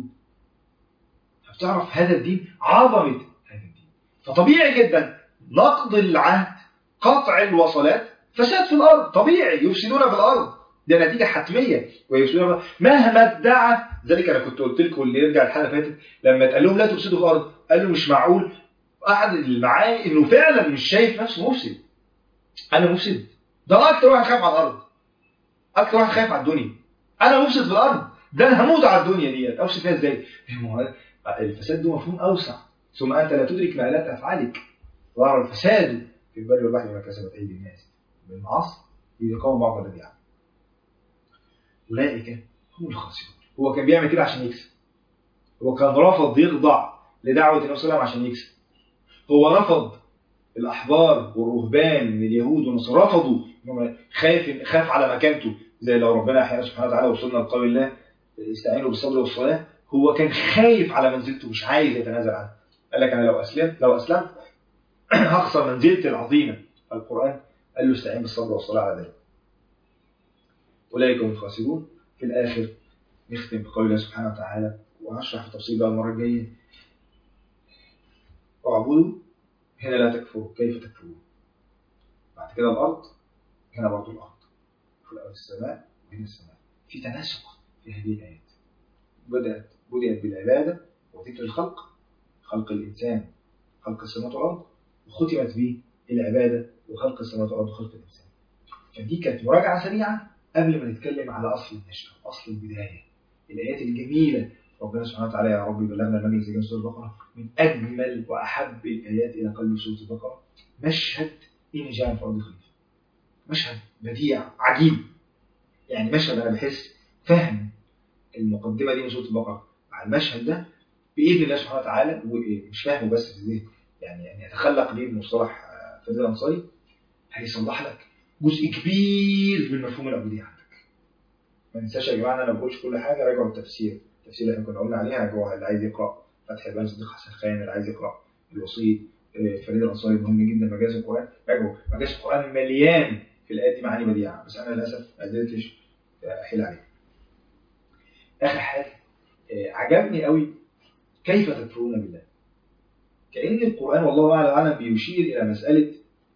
فبتعرف هذا الدين عظمه هذا الدين فطبيعي جدا نقض العهد قطع الوصلات فساد في الارض طبيعي يفسدون في الارض ده نتيجه حتميه ويفسدون في- مهما ادعى ذلك انا كنت قلت لكم اللي يرجع الحلقه اللي فاتت لما اتقال لهم لا تفسدوا في الارض قالوا مش معقول احد المعاني انه فعلا مش شايف نفسه مفسد انا مفسد ده أنا اكتر واحد خايف على الارض اكتر واحد خايف على الدنيا انا مفسد في الارض ده انا هموت على الدنيا ديت افسد فيها ازاي ما هو الفساد ده مفهوم اوسع ثم انت لا تدرك مآلات افعالك ظهر الفساد في البر والبحر بما كسبت ايدي الناس بالمعاصي يقوم بعض الذي يعمل اولئك هم الخاسرون هو كان بيعمل كده عشان يكسب هو كان رافض يخضع لدعوه النبي صلى الله عليه وسلم عشان يكسب هو رفض الاحبار والرهبان من اليهود والنصارى رفضوا إنهم خايف خاف على مكانته زي لو ربنا احيانا سبحانه وتعالى وصلنا لقول الله استعينوا بالصبر والصلاه هو كان خايف على منزلته مش عايز يتنازل عنها قال لك انا لو اسلمت لو اسلمت هخسر منزلتي العظيمه القران قال له استعين بالصبر والصلاه على ذلك اولئك هم الخاسرون في الاخر نختم بقول الله سبحانه وتعالى وهشرح في تفصيل بقى المره الجايه اعبدوا هنا لا تكفروا كيف تكفرون بعد كده الارض هنا برضه الارض في الأرض السماء وهنا السماء في تناسق في هذه الايات بدات بدات بالعباده وذكر الخلق خلق الانسان خلق السماوات والارض وختمت بالعباده وخلق السماوات والارض وخلق الانسان فدي كانت مراجعه سريعه قبل ما نتكلم على اصل النشأة اصل البدايه الايات الجميله ربنا سبحانه وتعالى يا رب بلغنا المجلس جميل سوره البقره من اجمل واحب الايات الى قلب سوره البقره مشهد ان جاء في ارض خليفه مشهد بديع عجيب يعني مشهد انا بحس فهم المقدمه دي من سوره البقره مع المشهد ده باذن الله سبحانه وتعالى ومش فاهمه بس في الذهن يعني يعني يتخلق ليه بمصطلح فريد الانصاري هيصلح لك جزء كبير من مفهوم العبوديه عندك ما ننساش يا جماعه انا ما بقولش كل حاجه راجعوا التفسير التفسير اللي احنا كنا قلنا عليه راجعوها اللي عايز يقرا فتح البان صديق حسن خان اللي عايز يقرا الوسيط فريد الانصاري مهم جدا مجاز القران راجعوا مجاز القران مليان في الايات دي معاني بديعه بس انا للاسف ما قدرتش احيل عليها اخر حاجه عجبني قوي كيف تكفرون بالله كأن القرآن والله أعلم بيشير إلى مسألة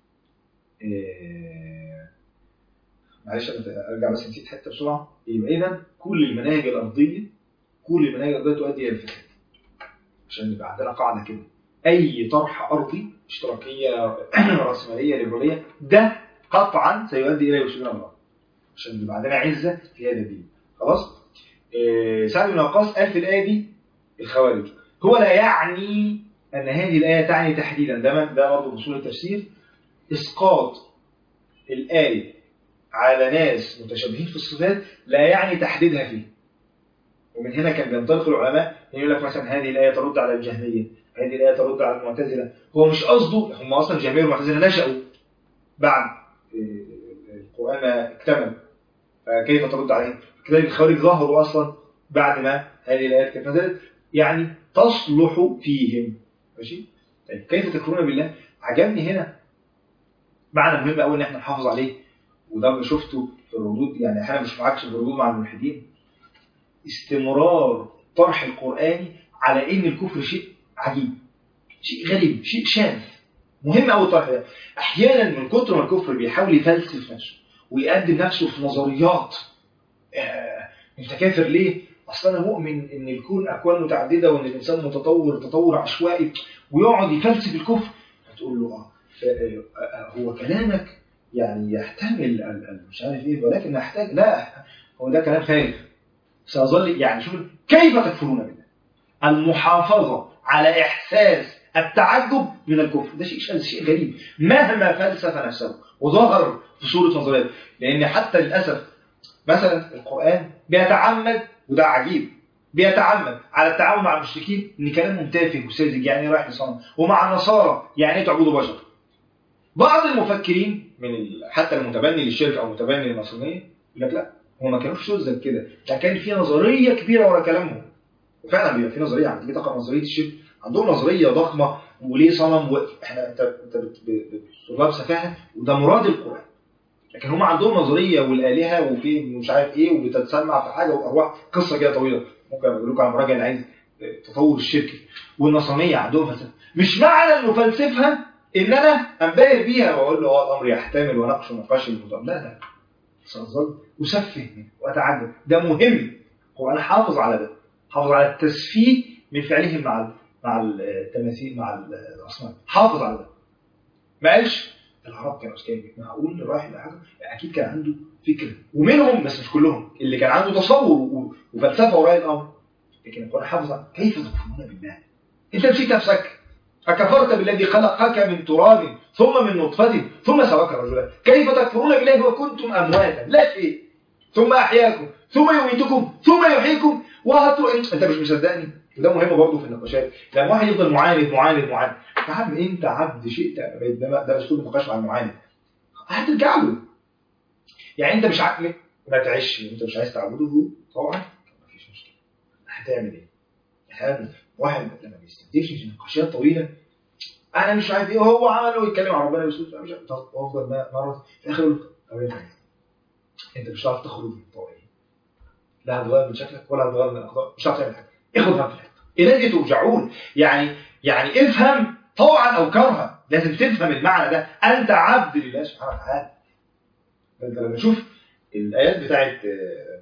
معلش أرجع بس نسيت حتة بسرعة يبقى إذا كل المناهج الأرضية كل المناهج الأرضية تؤدي إلى الفساد عشان يبقى عندنا قاعدة كده أي طرح أرضي اشتراكية رأسمالية ليبرالية ده قطعا سيؤدي إلى وصول الأمراض عشان يبقى عندنا عزة في هذا الدين خلاص؟ إيه سعد بن وقاص قال في الآية دي الخوارج هو لا يعني أن هذه الآية تعني تحديدا ده ده برضه أصول التفسير إسقاط الآية على ناس متشابهين في الصفات لا يعني تحديدها فيه ومن هنا كان بينطلق العلماء يقول لك مثلا هذه الآية ترد على الجهمية هذه الآية ترد على المعتزلة هو مش قصده هم أصلا الجهمية والمعتزلة نشأوا بعد القرآن ما اكتمل فكيف ترد عليهم كذلك الخوارج ظهروا أصلا بعد ما هذه الآيات كانت نزلت يعني تصلح فيهم ماشي طيب كيف تكفرون بالله عجبني هنا معنى مهم قوي ان احنا نحافظ عليه وده شفته في الردود يعني احيانا مش معكش في الردود مع الملحدين استمرار طرح القرآني على ان الكفر شيء عجيب شيء غريب شيء شاذ مهم قوي الطرح ده احيانا من كتر ما الكفر بيحاول يفلسف نفسه ويقدم نفسه في نظريات آه انت كافر ليه اصل انا مؤمن ان الكون اكوان متعدده وان الانسان متطور تطور عشوائي ويقعد يفلسف الكفر فتقول له اه هو كلامك يعني يحتمل مش عارف ايه ولكن نحتاج لا هو ده كلام خارج سيظل يعني شوف كيف تكفرون بالله المحافظه على احساس التعجب من الكفر ده شيء شيء غريب مهما فلسف نفسه وظهر في صوره نظريات لان حتى للاسف مثلا القران بيتعمد وده عجيب بيتعمد على التعامل مع المشركين ان كلامهم تافه وساذج يعني رايح لصنم ومع النصارى يعني ايه تعبدوا بشر بعض المفكرين من حتى المتبني للشرك او المتبني للنصرانيه يقول لك لا هو ما كانوش سذج كده ده كان في نظريه كبيره ورا كلامهم وفعلا بيبقى في نظريه عندك تقرا نظريه الشرك عندهم نظريه ضخمه وليه صنم واحنا انت انت بتطلب سفاهه وده مراد القران لكن هم عندهم نظريه والالهه وفي مش عارف ايه وبتتسمع في حاجه وارواح قصه كده طويله ممكن اقول لكم على مراجع اللي عايز تطور الشرك والنصرانيه عندهم فلسفه مش معنى انه فلسفها ان انا انبهر بيها واقول له اه الامر يحتمل ونقش ونقاش الموضوع لا لا سأظل أسفه وأتعجب ده مهم القرآن حافظ على ده حافظ على التسفيه من فعلهم مع مع التماثيل مع الأصنام حافظ على ده ما قالش العرب كانوا اذكياء معقول رايح لحاجه اكيد كان عنده فكره ومنهم بس مش كلهم اللي كان عنده تصور وفلسفه وراء الامر لكن القران حافظ كيف تكفرون بالله انت نسيت نفسك أكفرت بالذي خلقك من تراب ثم من نطفة ثم سواك رجلا كيف تكفرون بالله وكنتم أمواتا لا شيء ثم أحياكم ثم يميتكم ثم يحييكم وهتو انت انت مش مصدقني وده مهم برضه في النقاشات لما واحد يفضل معاند معاند معاند يا عم انت عبد شئت ده ده اسلوب النقاش مع المعاند هترجع له يعني انت مش عارف ما تعيش انت مش عايز تعبده طبعا مفيش مشكله هتعمل ايه؟ هذا واحد لما بيستنتجش في نقاشات طويله انا مش عارف ايه هو عمل ويتكلم عن ربنا باسلوب مش عارف وافضل مره في الاخر يقول طب انت مش هتعرف تخرج من الطوعيه لا هتغير من شكلك ولا هتغير من الاخطاء مش هتعرف تعمل حاجه اخد غفلة إليه ترجعون يعني يعني افهم طوعا أو كرها لازم تفهم المعنى ده أنت عبد لله سبحانه وتعالى ده أنت لما تشوف الآيات بتاعت آه،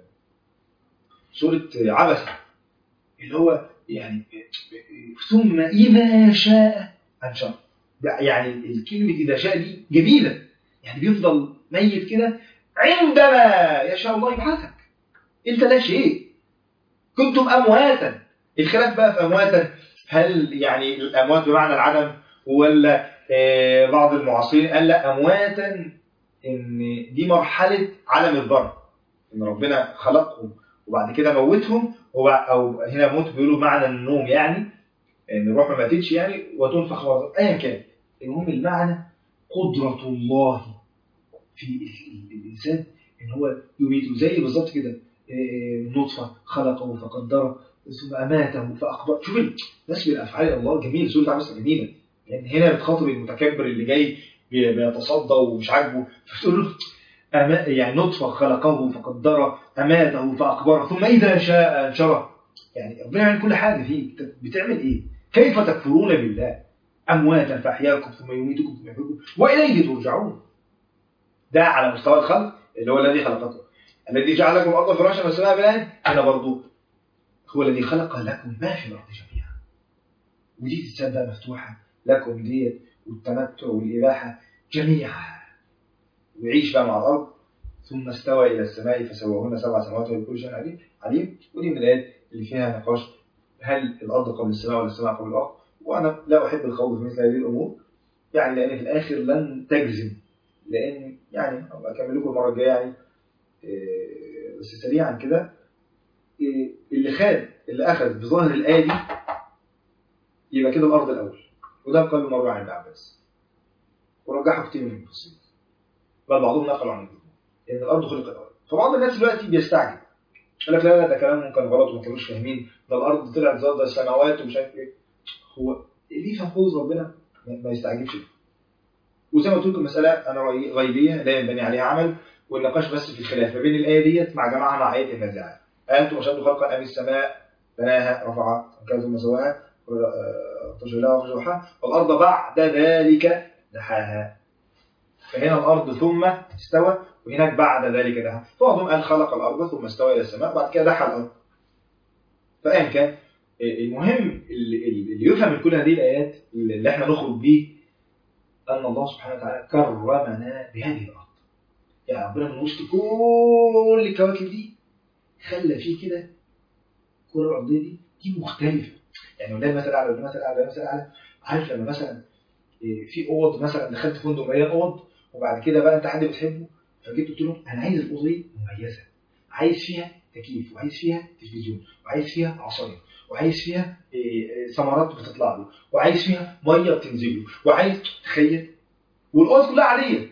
سورة عبسة اللي هو يعني ثم إذا شاء أنشر ده يعني الكلمة إذا شاء دي جميلة يعني بيفضل ميت كده عندما يشاء الله يبعثك انت لا شيء كنتم امواتا الخلاف بقى في امواتا هل يعني الاموات بمعنى العدم ولا آه، بعض المعاصرين قال لا امواتا ان دي مرحله عالم الذر ان ربنا خلقهم وبعد كده موتهم وبع- او هنا موت بيقولوا معنى النوم يعني ان الروح ما ماتتش يعني وتنفخ مرة ايا كان المهم المعنى قدره الله في ال- ال- الانسان ان هو يميته زي بالظبط كده آه، نطفه خلقه فقدره ثم اماته فاقبره شوف ال- نسب الافعال الى الله جميل سوره عبس جميله لان هنا بتخاطب المتكبر اللي جاي بي- بيتصدى ومش عاجبه فتقول له أما يعني نطفه خلقه فقدره اماته فاقبره ثم اذا شاء انشره يعني ربنا يعمل كل حاجه فيك أنت بتعمل ايه؟ كيف تكفرون بالله؟ امواتا فاحياكم ثم يميتكم ثم يحييكم واليه ترجعون ده على مستوى الخلق اللي هو الذي خلقكم الذي جعل لكم الارض فراشا والسماء بناء هنا برضو هو الذي خلق لكم ما في الارض جميعا ودي تتصدق مفتوحه لكم ديت والتمتع والاباحه جميعا ويعيش بقى مع الارض ثم استوى الى السماء فسواهن سبع سماوات وبكل شيء عليم عليم ودي من الايات اللي فيها نقاش هل الارض قبل السماء ولا السماء قبل الارض وانا لا احب الخوض في مثل هذه الامور يعني لان في الاخر لن تجزم لان يعني أبقى اكمل لكم المره الجايه يعني إيه، بس سريعا كده إيه، اللي خد اللي اخذ بظاهر الايه دي يبقى كده الارض الاول وده قال مره عن ابن عباس ورجحه كتير من المفسرين بل بعضهم نقلوا عن الجمهور ان الارض خلقت الاول فبعض الناس دلوقتي بيستعجل يقول لك لا لا ده كلامهم كان غلط وما كانوش فاهمين ده الارض طلعت زي السماوات ومش عارف ايه هو اللي يفهم قوه ربنا ما ما يستعجلش وزي ما قلت لكم مساله انا رأيي غيبيه لا ينبني عليها عمل والنقاش بس في الخلاف ما بين الايه ديت مع جماعه مع ايه النازعات انتم اشد خلقا ام السماء بناها رفع كذا ثم سواها اغطش لها وفجوحها والارض بعد ذلك دحاها فهنا الارض ثم استوى وهناك بعد ذلك دحاها بعضهم قال خلق الارض ثم استوى الى السماء بعد كده دحى الارض فايا كان المهم اللي, اللي يفهم من كل هذه الايات اللي احنا نخرج بيه ان الله سبحانه وتعالى كرمنا بهذه الارض يعني ربنا من وسط كل الكواكب دي خلى فيه كده الكره الارضيه دي دي مختلفه يعني وده مثل اعلى وده مثل اعلى وده مثل اعلى عارف لما مثلا إيه، في اوض مثلا دخلت فندق مليان اوض وبعد كده بقى انت حد بتحبه فجيت قلت له انا عايز الاوضه دي مميزه عايز فيها تكييف وعايز فيها تلفزيون وعايز فيها عصاير وعايز فيها إيه، إيه، ثمرات بتطلع له وعايز فيها ميه بتنزل له وعايز تخيل والاوض كلها عاديه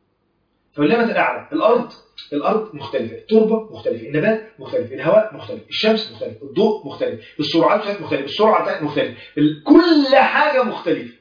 فاللمس الاعلى الارض الارض مختلفه التربه مختلفه النبات مختلف الهواء مختلف الشمس مختلف الضوء مختلف السرعات بتاعتها مختلفه السرعه بتاعتها مختلفه ال- كل حاجه مختلفه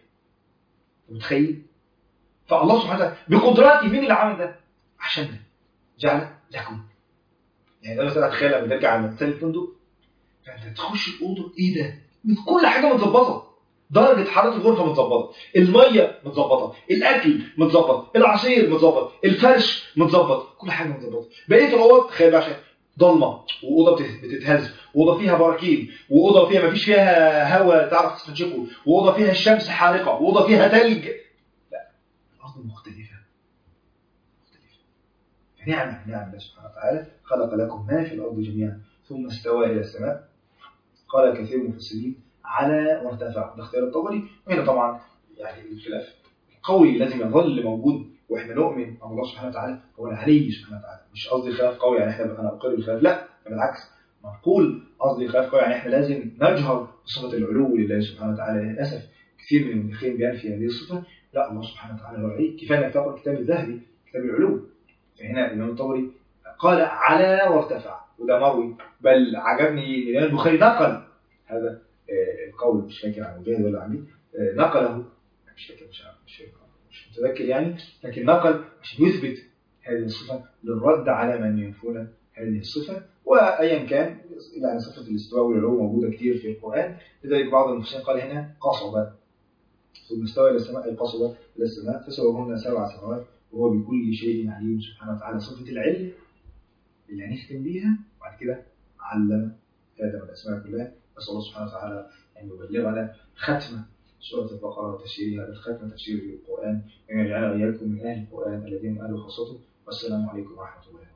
متخيل فالله سبحانه وتعالى بقدراته مين اللي عمل ده عشان جعل لكم يعني ده مثلا تخيل لما ترجع على مثال الفندق فانت تخش الاوضه ايه ده من كل حاجه متظبطه درجه حراره الغرفه متظبطه الميه متظبطه الاكل متظبط العصير متظبط الفرش متظبط كل حاجه متظبطه بقيه الاوض تخيل بقى عشان ضلمه واوضه بت- بتتهز واوضه فيها براكين واوضه فيها ما فيش فيها هواء تعرف تستنشقه واوضه فيها الشمس حارقه واوضه فيها ثلج لا الارض مختلفه مختلفه نعمه نعم الله سبحانه وتعالى خلق لكم ما في الارض جميعا ثم استوى الى السماء قال كثير من المفسرين على وارتفع ده اختيار الطبري وهنا طبعا يعني الخلاف القوي لازم يظل موجود واحنا نؤمن ان الله سبحانه وتعالى هو العلي سبحانه وتعالى مش قصدي خلاف قوي يعني احنا انا اقر بالخلاف لا بالعكس منقول قصدي خلاف قوي يعني احنا لازم نجهر بصفه العلو لله سبحانه وتعالى للاسف كثير من المؤرخين بينفي هذه الصفه لا الله سبحانه وتعالى هو العلي كفايه انك تقرا الكتاب الذهبي كتاب العلو فهنا الامام الطبري قال على وارتفع وده مروي بل عجبني الامام البخاري نقل هذا آه، القول مش فاكر عن مجاهد ولا عن مين آه، نقله مش فاكر مش عارف مش فاكر مش متذكر يعني لكن نقل عشان يثبت هذه الصفة للرد على من ينفون هذه الصفة وأيا كان يعني صفة الاستواء والعلو موجودة كتير في القرآن لذلك بعض المفسرين قال هنا قصب ثم استوى إلى السماء أي قصب إلى السماء فسواهن سبع سماوات وهو بكل شيء عليم سبحانه وتعالى صفة العلم اللي هنختم بيها وبعد كده علم آدم الأسماء كلها نسأل الله سبحانه وتعالى أن يبلغنا ختمة سورة البقرة وتفسيرها بالختمة تفسير القرآن وأن يجعلنا وإياكم من أهل القرآن الذين هم أهل خاصته والسلام عليكم ورحمة الله